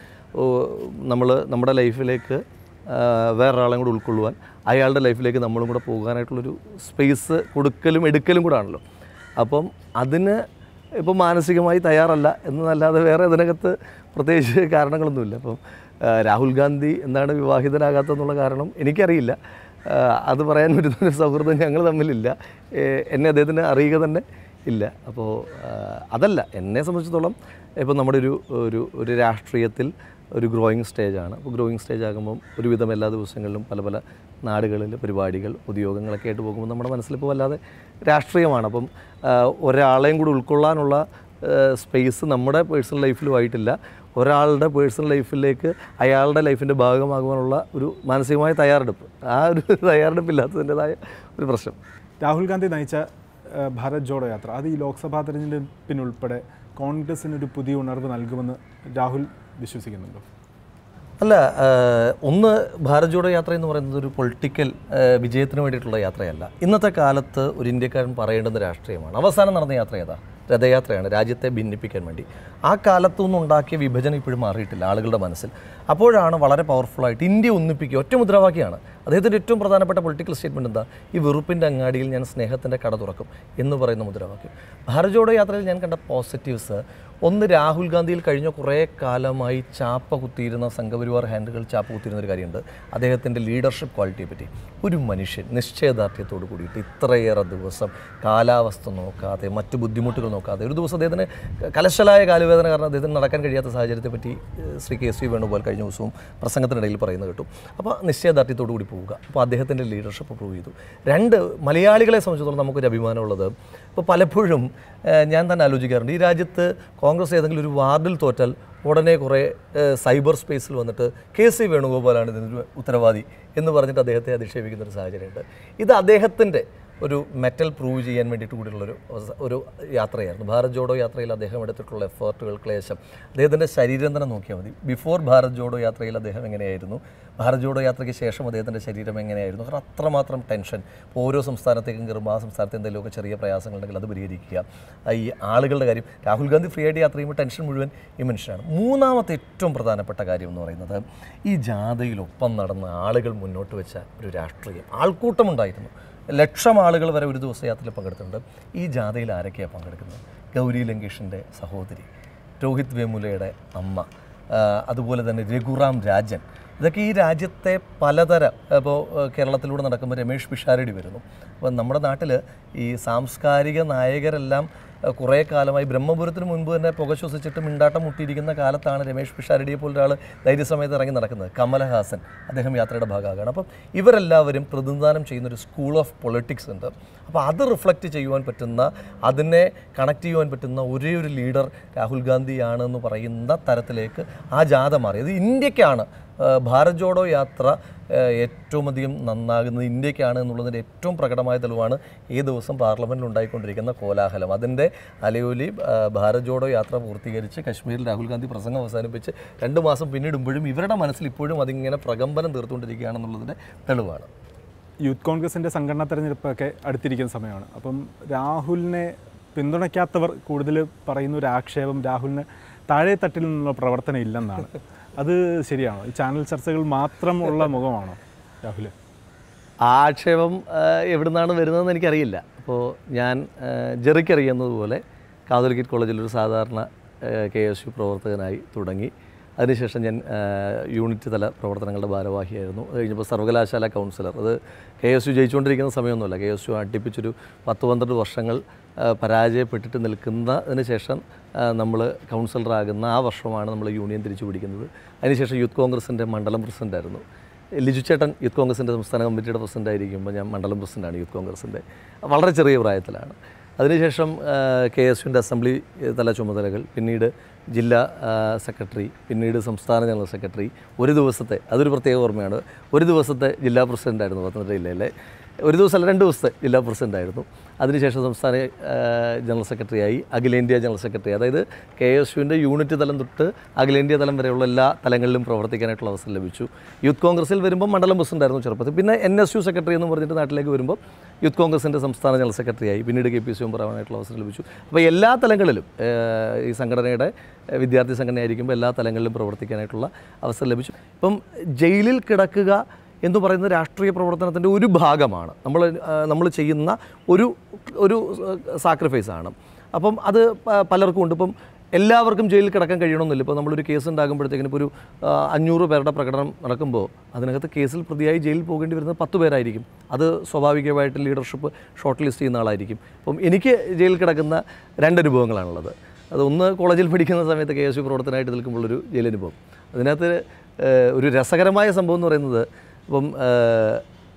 നമ്മൾ നമ്മുടെ ലൈഫിലേക്ക് ആഹ് വേറൊരാളെയും കൂടെ ഉൾക്കൊള്ളുവാൻ അയാളുടെ ലൈഫിലേക്ക് നമ്മളും കൂടെ പോകാനായിട്ടുള്ളൊരു സ്പേസ് കൊടുക്കലും എടുക്കലും കൂടെ ആണല്ലോ അപ്പം അതിന് ഇപ്പം മാനസികമായി തയ്യാറല്ല എന്നല്ലാതെ വേറെ ഇതിനകത്ത് പ്രത്യേകിച്ച് കാരണങ്ങളൊന്നുമില്ല അപ്പം ആ, രാഹുൽ ഗാന്ധി എന്താണ് വിവാഹിതനാകാത്തെന്നുള്ള കാരണം എനിക്കറിയില്ല ആ, അത് പറയാൻ ഒരു സൗഹൃദം ഞങ്ങൾ തമ്മിലില്ല ഏ, എന്നെ അദ്ദേഹത്തിന് അറിയുക തന്നെ ഇല്ല അപ്പോൾ ആ, അതല്ല എന്നെ സംബന്ധിച്ചിടത്തോളം ഇപ്പം നമ്മുടെ ഒരു ഒരു ഒരു രാഷ്ട്രീയത്തിൽ ഒരു ഗ്രോയിങ് സ്റ്റേജാണ് അപ്പോൾ ഗ്രോയിങ് സ്റ്റേജ് ആകുമ്പം ഒരുവിധം എല്ലാ ദിവസങ്ങളിലും പല പല നാടുകളിൽ പരിപാടികൾ പൊതുയോഗങ്ങളൊക്കെ ആയിട്ട് പോകുമ്പോൾ നമ്മുടെ മനസ്സിലിപ്പോൾ വല്ലാതെ രാഷ്ട്രീയമാണ് അപ്പം ആ, ഒരാളെയും കൂടി ഉൾക്കൊള്ളാനുള്ള സ്പേസ് നമ്മുടെ പേഴ്സണൽ ലൈഫിലും ആയിട്ടില്ല ഒരാളുടെ പേഴ്സണൽ ലൈഫിലേക്ക് അയാളുടെ ലൈഫിൻ്റെ ഭാഗമാകുവാനുള്ള ഒരു മാനസികമായ തയ്യാറെടുപ്പ് ആ ഒരു തയ്യാറെടുപ്പില്ലാത്തതിൻ്റെതായ ഒരു പ്രശ്നം രാഹുൽ ഗാന്ധി നയിച്ച ഏഹ്, ഭാരത് ജോഡോ യാത്ര അത് ഈ ലോക്സഭാ തെരഞ്ഞെടുപ്പിനുൾപ്പെടെ കോൺഗ്രസിന് ഒരു പുതിയ ഉണർവ് നൽകുമെന്ന് രാഹുൽ വിശ്വസിക്കുന്നുണ്ടോ അല്ല ആ, ഒന്ന് ഭാരത് ജോഡോ യാത്ര എന്ന് പറയുന്നത് ഒരു പൊളിറ്റിക്കൽ വിജയത്തിന് വേണ്ടിയിട്ടുള്ള യാത്രയല്ല ഇന്നത്തെ കാലത്ത് ഒരു ഇന്ത്യക്കാരൻ പറയേണ്ടുന്ന രാഷ്ട്രീയമാണ് അവസാനം നടന്ന യാത്ര ഏതാ രഥയാത്രയാണ് രാജ്യത്തെ ഭിന്നിപ്പിക്കാൻ വേണ്ടി ആ കാലത്തുനിന്ന് ഉണ്ടാക്കിയ വിഭജനം ഇപ്പോഴും മാറിയിട്ടില്ല ആളുകളുടെ മനസ്സിൽ അപ്പോഴാണ് വളരെ പവർഫുള്ളായിട്ട് ഇന്ത്യ ഒന്നിപ്പിക്കുക ഒറ്റ മുദ്രാവാക്യമാണ് അദ്ദേഹത്തിൻ്റെ ഏറ്റവും പ്രധാനപ്പെട്ട പൊളിറ്റിക്കൽ സ്റ്റേറ്റ്മെൻറ്റ് എന്താ ഈ വെറുപ്പിൻ്റെ അങ്ങാടിയിൽ ഞാൻ സ്നേഹത്തിൻ്റെ കട തുറക്കും എന്ന് പറയുന്ന മുദ്രാവാക്യം ഭാരത് ജോഡോ യാത്രയിൽ ഞാൻ കണ്ട പോസിറ്റീവ്സ് ഒന്ന് രാഹുൽ ഗാന്ധിയിൽ കഴിഞ്ഞ കുറേ കാലമായി ചാപ്പ കുത്തിയിരുന്ന സംഘപരിവാർ ഹാൻഡുകൾ ചാപ്പ കുത്തിയിരുന്ന ഒരു കാര്യമുണ്ട് അദ്ദേഹത്തിൻ്റെ ലീഡർഷിപ്പ് ക്വാളിറ്റിയെ പറ്റി ഒരു മനുഷ്യൻ നിശ്ചയദാർഢ്യത്തോട് കൂടിയിട്ട് ഇത്രയേറെ ദിവസം കാലാവസ്ഥ നോക്കാതെ മറ്റു ബുദ്ധിമുട്ടുകൾ നോക്കാതെ ഒരു ദിവസം അദ്ദേഹത്തിന് കലശലായ കാലുവേദന കാരണം അദ്ദേഹത്തിന് നടക്കാൻ കഴിയാത്ത സാഹചര്യത്തെ പറ്റി ഏഹ്, Shri K S V Venugopal കഴിഞ്ഞ ദിവസവും പ്രസംഗത്തിനിടയിൽ പറയുന്നത് കേട്ടു അപ്പോൾ നിശ്ചയദാർഢ്യത്തോടു കൂടി പോവുക അപ്പോൾ അദ്ദേഹത്തിൻ്റെ ലീഡർഷിപ്പ് പ്രൂവ് ചെയ്തു രണ്ട് മലയാളികളെ സംബന്ധിച്ചിടത്തോളം നമുക്കൊരു അഭിമാനമുള്ളത് ഇപ്പോൾ പലപ്പോഴും ഏഹ്, ഞാൻ തന്നെ ആലോചിക്കാറുണ്ട് ഈ രാജ്യത്ത് കോൺഗ്രസ് ഏതെങ്കിലും ഒരു വാർഡിൽ തോറ്റാൽ ഉടനെ കുറേ ഏഹ്, സൈബർ സ്പേസിൽ വന്നിട്ട് കെ സി വേണുഗോപാലാണ് ഇതിനൊരു ഉത്തരവാദി എന്ന് പറഞ്ഞിട്ട് അദ്ദേഹത്തെ അധിക്ഷേപിക്കുന്ന ഒരു സാഹചര്യമുണ്ട് ഇത് അദ്ദേഹത്തിൻ്റെ ഒരു മെറ്റൽ പ്രൂവ് ചെയ്യാൻ വേണ്ടിയിട്ട് കൂടിയുള്ളൊരു ഒരു യാത്രയായിരുന്നു ഭാരത് ജോഡോ യാത്രയിൽ അദ്ദേഹം എടുത്തിട്ടുള്ള എഫേർട്ടുകൾ ക്ലേശം അദ്ദേഹത്തിൻ്റെ ശരീരം തന്നെ നോക്കിയാൽ മതി ബിഫോർ ഭാരത് ജോഡോ യാത്രയിൽ അദ്ദേഹം എങ്ങനെയായിരുന്നു ഭാരത് ജോഡോ യാത്രയ്ക്ക് ശേഷം അദ്ദേഹത്തിൻ്റെ ശരീരം എങ്ങനെയായിരുന്നു കാരണം അത്രമാത്രം ടെൻഷൻ ഇപ്പോൾ ഓരോ സംസ്ഥാനത്തേക്കും കയറുമ്പോൾ ആ സംസ്ഥാനത്ത് എന്തെങ്കിലുമൊക്കെ ചെറിയ പ്രയാസങ്ങളുണ്ടെങ്കിൽ അത് പരിഹരിക്കുക ആ ഈ ആളുകളുടെ കാര്യം രാഹുൽ ഗാന്ധി ഫ്രീ ആയിട്ട് യാത്ര ചെയ്യുമ്പോൾ ടെൻഷൻ മുഴുവൻ ഈ മനുഷ്യനാണ് മൂന്നാമത്തെ ഏറ്റവും പ്രധാനപ്പെട്ട കാര്യം എന്ന് പറയുന്നത് ഈ ജാഥയിലൊപ്പം നടന്ന ആളുകൾ മുന്നോട്ട് വെച്ച ഒരു രാഷ്ട്രീയം ആൾക്കൂട്ടമുണ്ടായിരുന്നു ലക്ഷം ആളുകൾ വരെ ഒരു ദിവസ യാത്രയിൽ പങ്കെടുത്തിട്ടുണ്ട് ഈ ജാഥയിൽ ആരൊക്കെയാണ് പങ്കെടുക്കുന്നത് ഗൗരി ലങ്കേഷിൻ്റെ സഹോദരി രോഹിത് വേമുലയുടെ അമ്മ ആ, അതുപോലെ തന്നെ രഘുറാം രാജൻ ഇതൊക്കെ ഈ രാജ്യത്തെ പലതരം ഇപ്പോൾ കേരളത്തിലൂടെ നടക്കുമ്പോൾ രമേഷ് പിഷാരടി വരുന്നു അപ്പോൾ നമ്മുടെ നാട്ടിൽ ഈ സാംസ്കാരിക നായകരെല്ലാം ആ, കുറേ കാലമായി ബ്രഹ്മപുരത്തിന് മുൻപ് തന്നെ പുക ശ്വസിച്ചിട്ട് മിണ്ടാട്ടം മുട്ടിയിരിക്കുന്ന കാലത്താണ് രമേഷ് പിഷാരടിയെ പോലെ ഒരാൾ ധൈര്യസമയത്ത് ഇറങ്ങി നടക്കുന്നത് കമലഹാസൻ അദ്ദേഹം യാത്രയുടെ ഭാഗമാകാണ് അപ്പം ഇവരെല്ലാവരും പ്രതിനിധാനം ചെയ്യുന്ന ഒരു സ്കൂൾ ഓഫ് പൊളിറ്റിക്സ് ഉണ്ട് അപ്പോൾ അത് റിഫ്ലക്റ്റ് ചെയ്യുവാൻ പറ്റുന്ന അതിനെ കണക്ട് ചെയ്യുവാൻ പറ്റുന്ന ഒരേ ഒരു ലീഡർ രാഹുൽ ഗാന്ധിയാണ് എന്ന് പറയുന്ന തരത്തിലേക്ക് ആ ജാഥ മാറി അത് ഇന്ത്യക്കാണ് ആ, ഭാരത് ജോഡോ യാത്ര ആ, ഏറ്റവും അധികം നന്നാകുന്നത് ഇന്ത്യക്കാണ് എന്നുള്ളതിൻ്റെ ഏറ്റവും പ്രകടമായ തെളിവാണ് ഈ ദിവസം പാർലമെൻറ്റിൽ ഉണ്ടായിക്കൊണ്ടിരിക്കുന്ന കോലാഹലം അതിൻ്റെ അലയൊലി ആ, ഭാരത് ജോഡോ യാത്ര പൂർത്തീകരിച്ച് കശ്മീരിൽ രാഹുൽ ഗാന്ധി പ്രസംഗം അവസാനിപ്പിച്ച് രണ്ട് മാസം പിന്നിടുമ്പോഴും ഇവരുടെ മനസ്സിൽ ഇപ്പോഴും അതിങ്ങനെ പ്രകമ്പനം തീർത്തുകൊണ്ടിരിക്കുകയാണെന്നുള്ളതിൻ്റെ തെളിവാണ് യൂത്ത് കോൺഗ്രസിൻ്റെ സംഘടനാ തെരഞ്ഞെടുപ്പൊക്കെ അടുത്തിരിക്കുന്ന സമയമാണ് അപ്പം രാഹുലിനെ പിന്തുണയ്ക്കാത്തവർ കൂടുതൽ പറയുന്ന ഒരു ആക്ഷേപം രാഹുലിന് താഴെ തട്ടിൽ നിന്നുള്ള പ്രവർത്തനം ഇല്ലെന്നാണ് അത് ശരിയാണോ ഈ ചാനൽ ചർച്ചകൾ മാത്രം ഉള്ള മുഖമാണോ രാഹുൽ ആ ആക്ഷേപം ആ, എവിടുന്നാണ് വരുന്നതെന്ന് എനിക്കറിയില്ല അപ്പോൾ ഞാൻ ആ, ജെറിക്കറിയുന്നതുപോലെ കാതോലിക്കറ്റ് കോളേജിൽ ഒരു സാധാരണ കെ എസ് യു പ്രവർത്തകനായി തുടങ്ങി അതിനുശേഷം ഞാൻ ആ, യൂണിറ്റ് തല പ്രവർത്തനങ്ങളുടെ ഭാരവാഹിയായിരുന്നു അത് കഴിഞ്ഞപ്പോൾ സർവകലാശാല കൗൺസിലർ അത് കെ എസ് യു ജയിച്ചുകൊണ്ടിരിക്കുന്ന സമയമൊന്നുമല്ല കെ എസ് യു അടുപ്പിച്ചൊരു പത്ത് പന്ത്രണ്ട് വർഷങ്ങൾ ആ, പരാജയപ്പെട്ടിട്ട് നിൽക്കുന്നതിന് ശേഷം നമ്മൾ കൗൺസിലറാകുന്ന ആ വർഷമാണ് നമ്മൾ യൂണിയൻ തിരിച്ചു പിടിക്കുന്നത് അതിനുശേഷം യൂത്ത് കോൺഗ്രസിൻ്റെ മണ്ഡലം പ്രസിഡൻ്റായിരുന്നു ലിജു ചേട്ടൻ യൂത്ത് കോൺഗ്രസിൻ്റെ സംസ്ഥാന കമ്മിറ്റിയുടെ പ്രസിഡൻ്റ് ആയിരിക്കുമ്പോൾ ഞാൻ മണ്ഡലം പ്രസിഡൻ്റാണ് യൂത്ത് കോൺഗ്രസിൻ്റെ വളരെ ചെറിയ പ്രായത്തിലാണ് അതിനുശേഷം കെ എസ് യുവിൻ്റെ അസംബ്ലി തല ചുമതലകൾ പിന്നീട് ജില്ലാ ആ, സെക്രട്ടറി പിന്നീട് സംസ്ഥാന ജനറൽ സെക്രട്ടറി ഒരു ദിവസത്തെ അതൊരു പ്രത്യേക ഓർമ്മയാണ് ഒരു ദിവസത്തെ ജില്ലാ പ്രസിഡൻ്റായിരുന്നു പത്തനംതിട്ട ജില്ലയിലെ ഒരു ദിവസമല്ല രണ്ട് ദിവസത്തെ ജില്ലാ പ്രസിഡൻ്റായിരുന്നു അതിനുശേഷം സംസ്ഥാന ആ, ജനറൽ സെക്രട്ടറിയായി അഖിലേന്ത്യാ ജനറൽ സെക്രട്ടറി അതായത് കെ എസ് യുവിൻ്റെ യൂണിറ്റ് തലം തൊട്ട് അഖിലേന്ത്യാ തലം വരെയുള്ള എല്ലാ തലങ്ങളിലും പ്രവർത്തിക്കാനായിട്ടുള്ള അവസരം ലഭിച്ചു യൂത്ത് കോൺഗ്രസിൽ വരുമ്പോൾ മണ്ഡലം പ്രസിഡൻ്റായിരുന്നു ചെറുപ്പത്തിൽ പിന്നെ എൻ എസ് യു സെക്രട്ടറി എന്ന് പറഞ്ഞിട്ട് നാട്ടിലേക്ക് വരുമ്പോൾ യൂത്ത് കോൺഗ്രസിൻ്റെ സംസ്ഥാന ജനറൽ സെക്രട്ടറിയായി പിന്നീട് കെ പി സി മെമ്പറാവാനായിട്ടുള്ള അവസരം ലഭിച്ചു അപ്പോൾ എല്ലാ തലങ്ങളിലും ആ, ഈ സംഘടനയുടെ ആ, വിദ്യാർത്ഥി സംഘടനയായിരിക്കുമ്പോൾ എല്ലാ തലങ്ങളിലും പ്രവർത്തിക്കാനായിട്ടുള്ള അവസരം ലഭിച്ചു ഇപ്പം ജയിലിൽ കിടക്കുക എന്ന് പറയുന്ന രാഷ്ട്രീയ പ്രവർത്തനത്തിൻ്റെ ഒരു ഭാഗമാണ് നമ്മൾ നമ്മൾ ചെയ്യുന്ന ഒരു ഒരു സാക്രിഫൈസ് ആണ് അപ്പം അത് പ- പലർക്കും ഉണ്ട് ഇപ്പം എല്ലാവർക്കും ജയിലിൽ കിടക്കാൻ കഴിയണമെന്നില്ല ഇപ്പോൾ നമ്മളൊരു കേസ് ഉണ്ടാകുമ്പോഴത്തേക്കിനും ഇപ്പോൾ ഒരു ആ, അഞ്ഞൂറ് പേരുടെ പ്രകടനം നടക്കുമ്പോൾ അതിനകത്ത് കേസിൽ പ്രതിയായി ജയിലിൽ പോകേണ്ടി വരുന്നത് പത്ത് പേരായിരിക്കും അത് സ്വാഭാവികമായിട്ട് ലീഡർഷിപ്പ് ഷോർട്ട് ലിസ്റ്റ് ചെയ്യുന്ന ആളായിരിക്കും അപ്പം എനിക്ക് ജയിലിൽ കിടക്കുന്ന രണ്ടനുഭവങ്ങളാണുള്ളത് അത് ഒന്ന് കോളേജിൽ പഠിക്കുന്ന സമയത്ത് കെ എസ് യു പ്രവർത്തനമായിട്ട് നിൽക്കുമ്പോഴൊരു ജയിലനുഭവം അതിനകത്ത് ഏഹ്, ഒരു രസകരമായ സംഭവം എന്ന് പറയുന്നത് ഇപ്പം ഏഹ്,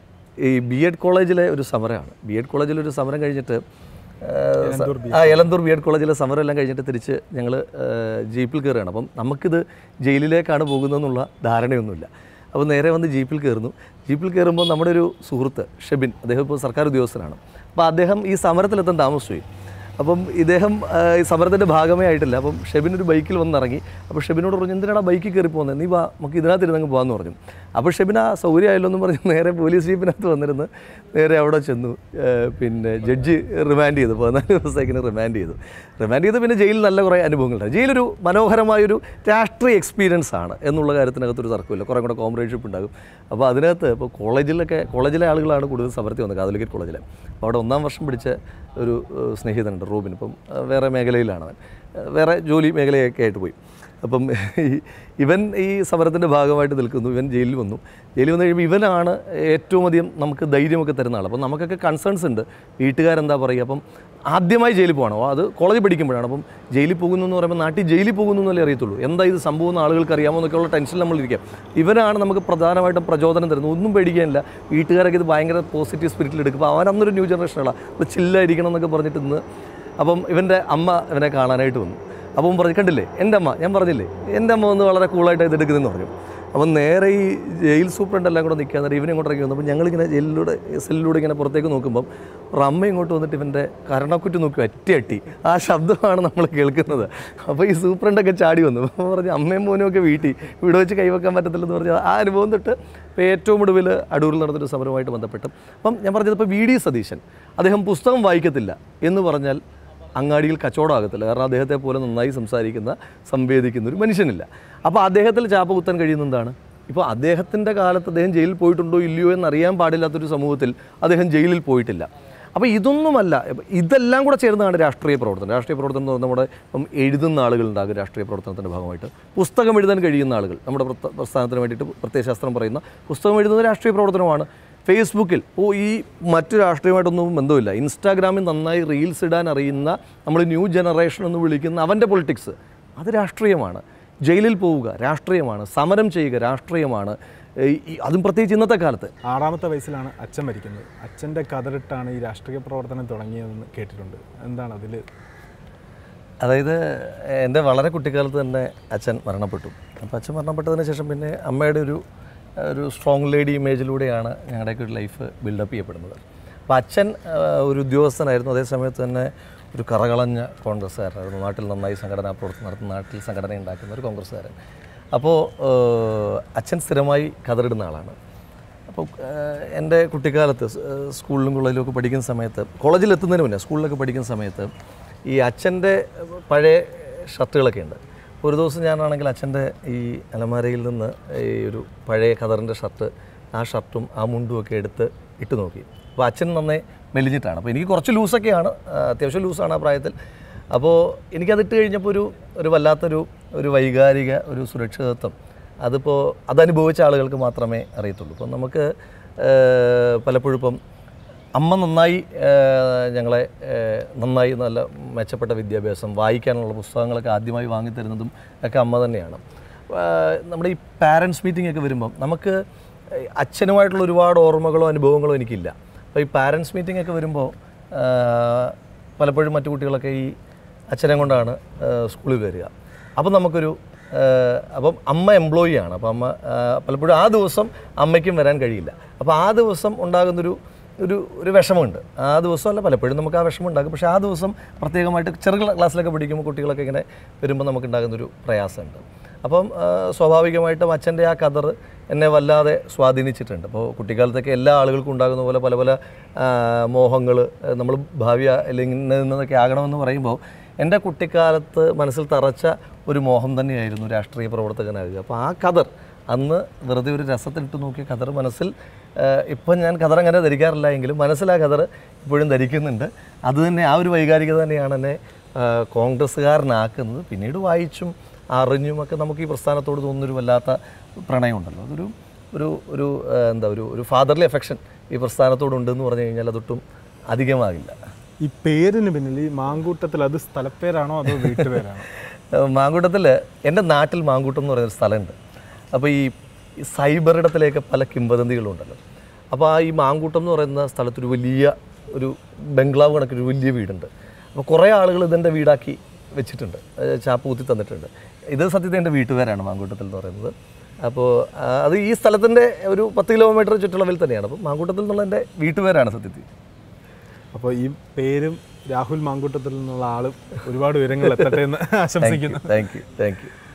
ഈ ബി എഡ് കോളേജിലെ ഒരു സമരമാണ് ബി എഡ് കോളേജിലെ ഒരു സമരം കഴിഞ്ഞിട്ട് ഏഹ്, സ- ആ എലന്തൂർ ബി എഡ് കോളേജിലെ സമരം എല്ലാം കഴിഞ്ഞിട്ട് തിരിച്ച് ഞങ്ങൾ ജീപ്പിൽ കയറുകയാണ് അപ്പം നമുക്കിത് ജയിലിലേക്കാണ് പോകുന്നതെന്നുള്ള ധാരണയൊന്നുമില്ല അപ്പോൾ നേരെ വന്ന് ജീപ്പിൽ കയറുന്നു ജീപ്പിൽ കയറുമ്പോൾ നമ്മുടെ ഒരു സുഹൃത്ത് ഷെബിൻ അദ്ദേഹം ഇപ്പോൾ സർക്കാർ ഉദ്യോഗസ്ഥനാണ് അപ്പോൾ അദ്ദേഹം ഈ സമരത്തിലെത്താൻ താമസിച്ചു പോയി അപ്പം ഇദ്ദേഹം ആ, ഈ സമരത്തിൻ്റെ ഭാഗമേ ആയിട്ടില്ല അപ്പം ഷെബിൻ ഒരു ബൈക്കിൽ വന്നിറങ്ങി അപ്പോൾ ഷെബിനോട് പറഞ്ഞു എന്തിനാണ് ബൈക്കിൽ കയറി പോകുന്നത് നീ വാ നമുക്ക് ഇതിനകത്ത് ഇരുന്നങ്ങ് പോകാമെന്ന് പറഞ്ഞു അപ്പോൾ ഷെബിൻ ആ സൗകര്യമായല്ലോ എന്ന് പറഞ്ഞ് നേരെ പോലീസ് ജീപ്പിനകത്ത് വന്നിരുന്ന് നേരെ അവിടെ ചെന്നു ആ, പിന്നെ ജഡ്ജി റിമാൻഡ് ചെയ്തു പതിനാല് ദിവസത്തേക്കിന് റിമാൻഡ് ചെയ്തു റിമാൻഡ് ചെയ്ത് പിന്നെ ജയിലിൽ നല്ല കുറേ അനുഭവങ്ങളുണ്ട് ജയിലൊരു മനോഹരമായൊരു രാഷ്ട്രീയ എക്സ്പീരിയൻസ് ആണ് എന്നുള്ള കാര്യത്തിനകത്തൊരു തർക്കമില്ല കുറേ കൂടെ കോംറേഡ്ഷിപ്പ് ഉണ്ടാകും അപ്പോൾ അതിനകത്ത് ഇപ്പോൾ കോളേജിലൊക്കെ കോളേജിലെ ആളുകളാണ് കൂടുതൽ സമരത്തിൽ വന്നത് കാതോലിക്കറ്റ് കോളേജിലെ അപ്പോൾ അവിടെ ഒന്നാം വർഷം പിടിച്ച ഒരു ഏഹ്, സ്നേഹിതനുണ്ട് റൂബിൻ ഇപ്പം ഏഹ്, വേറെ മേഖലയിലാണ് അവൻ ഏഹ്, വേറെ ജോലി മേഖലയൊക്കെ ആയിട്ട് പോയി അപ്പം ഈ ഇവൻ ഈ സമരത്തിൻ്റെ ഭാഗമായിട്ട് നിൽക്കുന്നു ഇവൻ ജയിലിൽ വന്നു ജയിലിൽ വന്നു കഴിയുമ്പോൾ ഇവനാണ് ഏറ്റവും അധികം നമുക്ക് ധൈര്യമൊക്കെ തരുന്ന ആൾ അപ്പം നമുക്കൊക്കെ കൺസേൺസ് ഉണ്ട് വീട്ടുകാരെന്താ പറയുക അപ്പം ആദ്യമായി ജയിലിൽ പോകണോ അത് കോളേജിൽ പഠിക്കുമ്പോഴാണ് അപ്പം ജയിലിൽ പോകുന്നു എന്ന് പറയുമ്പോൾ നാട്ടിൽ ജയിലിൽ പോകുന്നു എന്നല്ലേ അറിയത്തുള്ളൂ എന്താ ഇത് സംഭവം എന്ന് ആളുകൾക്ക് അറിയാമോ എന്നൊക്കെയുള്ള ടെൻഷനിൽ നമ്മളിരിക്കാം ഇവനാണ് നമുക്ക് പ്രധാനമായിട്ടും പ്രചോദനം തരുന്നത് ഒന്നും പേടിക്കാനില്ല വീട്ടുകാരൊക്കെ ഇത് ഭയങ്കര പോസിറ്റീവ് സ്പിരിറ്റിൽ എടുക്കും അപ്പോൾ അവൻ അന്നൊരു ന്യൂ ജനറേഷനുള്ള അപ്പോൾ ചില്ലായിരിക്കണം എന്നൊക്കെ പറഞ്ഞിട്ട് ഇന്ന് അപ്പം ഇവൻ്റെ അമ്മ ഇവനെ കാണാനായിട്ട് വന്നു അപ്പം പറഞ്ഞു കണ്ടില്ലേ എൻ്റെ അമ്മ ഞാൻ പറഞ്ഞില്ലേ എൻ്റെ അമ്മ വന്ന് വളരെ കൂളായിട്ട് ഇത് എടുക്കുന്നതെന്ന് പറഞ്ഞു അപ്പം നേരെ ഈ ജയിൽ സൂപ്രണ്ട് എല്ലാം കൂടെ നിൽക്കാൻ നേരം ഇവനെ ഇങ്ങോട്ട് ഇറങ്ങി വന്നപ്പോൾ ഞങ്ങളിങ്ങനെ ജയിലിലൂടെ സെല്ലിലൂടെ ഇങ്ങനെ പുറത്തേക്ക് നോക്കുമ്പം ഒരു അമ്മ ഇങ്ങോട്ട് വന്നിട്ട് ഇവൻ്റെ കരണക്കുറ്റി നോക്കി ഒറ്റയട്ടി ആ ശബ്ദമാണ് നമ്മൾ കേൾക്കുന്നത് അപ്പോൾ ഈ സൂപ്രണ്ടൊക്കെ ചാടി വന്നു അപ്പോൾ പറഞ്ഞു അമ്മയും മോനും ഒക്കെ വീട്ടിൽ ഇവിടെ വെച്ച് കൈവെക്കാൻ പറ്റത്തില്ലെന്ന് പറഞ്ഞാൽ ആ അനുഭവം തൊട്ട് ഇപ്പോൾ ഏറ്റവും ഒടുവിൽ അടൂരിൽ നടന്നൊരു സമരവുമായിട്ട് ബന്ധപ്പെട്ട് അപ്പം ഞാൻ പറഞ്ഞത് ഇപ്പോൾ വി ഡി സതീശൻ അദ്ദേഹം പുസ്തകം വായിക്കത്തില്ല എന്ന് പറഞ്ഞാൽ അങ്ങാടിയിൽ കച്ചവടമാകത്തില്ല കാരണം അദ്ദേഹത്തെ പോലെ നന്നായി സംസാരിക്കുന്ന സംവേദിക്കുന്ന ഒരു മനുഷ്യനില്ല അപ്പോൾ അദ്ദേഹത്തിൽ ചാപ്പ കുത്താൻ കഴിയുന്ന എന്താണ് ഇപ്പോൾ അദ്ദേഹത്തിൻ്റെ കാലത്ത് അദ്ദേഹം ജയിലിൽ പോയിട്ടുണ്ടോ ഇല്ലയോ എന്നറിയാൻ പാടില്ലാത്തൊരു സമൂഹത്തിൽ അദ്ദേഹം ജയിലിൽ പോയിട്ടില്ല അപ്പോൾ ഇതൊന്നുമല്ല ഇപ്പം ഇതെല്ലാം കൂടെ ചേർന്നതാണ് രാഷ്ട്രീയ പ്രവർത്തനം രാഷ്ട്രീയ പ്രവർത്തനം എന്ന് പറഞ്ഞാൽ നമ്മുടെ ഇപ്പം എഴുതുന്ന ആളുകളുണ്ടാകും രാഷ്ട്രീയ പ്രവർത്തനത്തിൻ്റെ ഭാഗമായിട്ട് പുസ്തകം എഴുതാൻ കഴിയുന്ന ആളുകൾ നമ്മുടെ പ്രസ്ഥ- പ്രസ്ഥാനത്തിന് വേണ്ടിയിട്ട് പ്രത്യയശാസ്ത്രം പറയുന്ന പുസ്തകം എഴുതുന്നത് രാഷ്ട്രീയ പ്രവർത്തനമാണ് ഫേസ്ബുക്കിൽ ഓ ഈ മറ്റു രാഷ്ട്രീയമായിട്ടൊന്നും ബന്ധമില്ല ഇൻസ്റ്റാഗ്രാമിൽ നന്നായി റീൽസ് ഇടാൻ അറിയുന്ന നമ്മൾ ന്യൂ ജനറേഷൻ എന്ന് വിളിക്കുന്ന അവൻ്റെ പൊളിറ്റിക്സ് അത് രാഷ്ട്രീയമാണ് ജയിലിൽ പോവുക രാഷ്ട്രീയമാണ് സമരം ചെയ്യുക രാഷ്ട്രീയമാണ് ഈ- ഈ- അതും പ്രത്യേകിച്ച് ഇന്നത്തെ കാലത്ത് ആറാമത്തെ വയസ്സിലാണ് അച്ഛൻ മരിക്കുന്നത് അച്ഛൻ്റെ കതറിട്ടാണ് ഈ രാഷ്ട്രീയ പ്രവർത്തനം തുടങ്ങിയതെന്ന് കേട്ടിട്ടുണ്ട് എന്താണ് അതിൽ അതായത് എൻ്റെ വളരെ കുട്ടിക്കാലത്ത് തന്നെ അച്ഛൻ മരണപ്പെട്ടു അപ്പോൾ അച്ഛൻ മരണപ്പെട്ടതിന് ശേഷം പിന്നെ അമ്മയുടെ ഒരു ഒരു സ്ട്രോങ് ലേഡി ഇമേജിലൂടെയാണ് ഞങ്ങളുടെയൊക്കെ ഒരു ലൈഫ് ബിൽഡപ്പ് ചെയ്യപ്പെടുന്നത് അപ്പോൾ അച്ഛൻ ആ, ഒരു ഉദ്യോഗസ്ഥനായിരുന്നു അതേ സമയത്ത് തന്നെ ഒരു കറകളഞ്ഞ കോൺഗ്രസ്സുകാരനായിരുന്നു നാട്ടിൽ നന്നായി സംഘടനാ പ്രവർത്തനം നടത്തുന്ന നാട്ടിൽ സംഘടന ഉണ്ടാക്കുന്ന ഒരു കോൺഗ്രസ്സുകാരൻ അപ്പോൾ അച്ഛൻ സ്ഥിരമായി കതറിടുന്ന ആളാണ് അപ്പോൾ ഏഹ്, എൻ്റെ കുട്ടിക്കാലത്ത് സ്- ഏഹ്, സ്കൂളിലും കോളേജിലും ഒക്കെ പഠിക്കുന്ന സമയത്ത് കോളേജിൽ എത്തുന്നതിന് മുന്നേ സ്കൂളിലൊക്കെ പഠിക്കുന്ന സമയത്ത് ഈ അച്ഛൻ്റെ പഴയ ഷർട്ടുകളൊക്കെ ഉണ്ട് ഒരു ദിവസം ഞാനാണെങ്കിൽ അച്ഛൻ്റെ ഈ അലമാരയിൽ നിന്ന് ഈ ഒരു പഴയ ഖദറിൻ്റെ ഷർട്ട് ആ ഷർട്ടും ആ മുണ്ടും ഒക്കെ എടുത്ത് ഇട്ട് നോക്കി അപ്പോൾ അച്ഛൻ നന്നേ മെലിഞ്ഞിട്ടാണ് അപ്പോൾ എനിക്ക് കുറച്ച് ലൂസൊക്കെയാണ് ആ, അത്യാവശ്യം ലൂസാണ് ആ പ്രായത്തിൽ അപ്പോൾ എനിക്കതിട്ട് കഴിഞ്ഞപ്പോൾ ഒരു ഒരു വല്ലാത്തൊരു ഒരു വൈകാരിക ഒരു സുരക്ഷിതത്വം അതിപ്പോൾ അതനുഭവിച്ച ആളുകൾക്ക് മാത്രമേ അറിയത്തുള്ളൂ ഇപ്പം നമുക്ക് ഏഹ്, പലപ്പോഴും ഇപ്പം അമ്മ നന്നായി ഏഹ്, ഞങ്ങളെ ഏഹ്, നന്നായി നല്ല മെച്ചപ്പെട്ട വിദ്യാഭ്യാസം വായിക്കാനുള്ള പുസ്തകങ്ങളൊക്കെ ആദ്യമായി വാങ്ങിത്തരുന്നതും ഒക്കെ അമ്മ തന്നെയാണ് ഏഹ്, നമ്മുടെ ഈ പാരൻസ് മീറ്റിംഗ് ഒക്കെ വരുമ്പം നമുക്ക് ഏഹ്, അച്ഛനുമായിട്ടുള്ള ഒരുപാട് ഓർമ്മകളോ അനുഭവങ്ങളോ എനിക്കില്ല അപ്പോൾ ഈ പാരൻസ് മീറ്റിംഗ് ഒക്കെ വരുമ്പോൾ ഏഹ്, പലപ്പോഴും മറ്റു കുട്ടികളൊക്കെ ഈ അച്ഛനെ കൊണ്ടാണ് ഏഹ്, സ്കൂളിൽ വരിക അപ്പം നമുക്കൊരു ഏഹ്, അപ്പം അമ്മ എംപ്ലോയി ആണ് അപ്പം അമ്മ ഏഹ്, പലപ്പോഴും ആ ദിവസം അമ്മയ്ക്കും വരാൻ കഴിയില്ല അപ്പോൾ ആ ദിവസം ഉണ്ടാകുന്നൊരു ഒരു ഒരു വിഷമമുണ്ട് ആ ദിവസമല്ല പലപ്പോഴും നമുക്ക് ആ വിഷമം ഉണ്ടാകും പക്ഷേ ആ ദിവസം പ്രത്യേകമായിട്ട് ചെറു ക്ലാസ്സിലൊക്കെ പഠിക്കുമ്പോൾ കുട്ടികളൊക്കെ ഇങ്ങനെ വരുമ്പോൾ നമുക്ക് ഉണ്ടാകുന്നൊരു പ്രയാസമുണ്ട് അപ്പം ആ, സ്വാഭാവികമായിട്ടും അച്ഛൻ്റെ ആ കതർ എന്നെ വല്ലാതെ സ്വാധീനിച്ചിട്ടുണ്ട് അപ്പോൾ കുട്ടിക്കാലത്തൊക്കെ എല്ലാ ആളുകൾക്കും ഉണ്ടാകുന്ന പോലെ പല പല മോഹങ്ങൾ നമ്മൾ ഭാവി അല്ലെങ്കിൽ ഇന്നതിൽ നിന്നൊക്കെ ആകണമെന്ന് പറയുമ്പോൾ എൻ്റെ കുട്ടിക്കാലത്ത് മനസ്സിൽ തറച്ച ഒരു മോഹം തന്നെയായിരുന്നു രാഷ്ട്രീയ പ്രവർത്തകനാകുക അപ്പോൾ ആ കതർ അന്ന് വെറുതെ ഒരു രസത്തിനിട്ട് നോക്കിയ കതർ മനസ്സിൽ ഏഹ്, ഇപ്പം ഞാൻ കതർ അങ്ങനെ ധരിക്കാറില്ല എങ്കിലും മനസ്സിൽ ആ കതർ ഇപ്പോഴും ധരിക്കുന്നുണ്ട് അത് തന്നെ ആ ഒരു വൈകാരികത തന്നെയാണ് എന്നെ ഏഹ്, കോൺഗ്രസ്സുകാരനാക്കുന്നത് പിന്നീട് വായിച്ചും അറിഞ്ഞും ഒക്കെ നമുക്ക് ഈ പ്രസ്ഥാനത്തോട് തോന്നുന്നൊരു വല്ലാത്ത പ്രണയമുണ്ടല്ലോ അതൊരു ഒരു ഒരു ഏഹ്, എന്താ ഒരു ഒരു ഫാദർലി എഫെക്ഷൻ ഈ പ്രസ്ഥാനത്തോടുണ്ടെന്ന് പറഞ്ഞു കഴിഞ്ഞാൽ അതൊട്ടും അധികമാകില്ല ഈ പേരിന് പിന്നിൽ ഈ മാങ്കൂട്ടത്തിൽ അത് സ്ഥലപ്പേരാണോ അതോ വീട്ടുപേരാണോ മാങ്കൂട്ടത്തിൽ എൻ്റെ നാട്ടിൽ മാങ്കൂട്ടം എന്ന് പറയുന്നൊരു സ്ഥലമുണ്ട് അപ്പോൾ ഈ ഈ സൈബർ ഇടത്തിലേക്ക് പല കിംവദന്തികളുണ്ടല്ലോ അപ്പോൾ ആ ഈ മാങ്കൂട്ടം എന്ന് പറയുന്ന സ്ഥലത്തൊരു വലിയ ഒരു ബംഗ്ലാവ് കണക്കൊരു വലിയ വീടുണ്ട് അപ്പോൾ കുറേ ആളുകൾ ഇതെൻ്റെ വീടാക്കി വെച്ചിട്ടുണ്ട് ഏഹ് ചാപ്പ് കുത്തി തന്നിട്ടുണ്ട് ഇത് സത്യത്തിൽ എൻ്റെ വീട്ടുപേരാണ് മാങ്കൂട്ടത്തിൽ എന്ന് പറയുന്നത് അപ്പോൾ ആ, അത് ഈ സ്ഥലത്തിൻ്റെ ഒരു പത്ത് കിലോമീറ്റർ ചുറ്റളവിൽ തന്നെയാണ് അപ്പോൾ മാങ്കൂട്ടത്തിൽ എന്നുള്ള എൻ്റെ വീട്ടുപേരാണ് സത്യത്തിൽ അപ്പോൾ ഈ പേരും രാഹുൽ മാങ്കൂട്ടത്തിൽ നിന്നുള്ള ആളും ഒരുപാട് ഉയരങ്ങൾ എത്തട്ടെ എന്ന് ആശംസിക്കുന്നു താങ്ക് യു താങ്ക് യു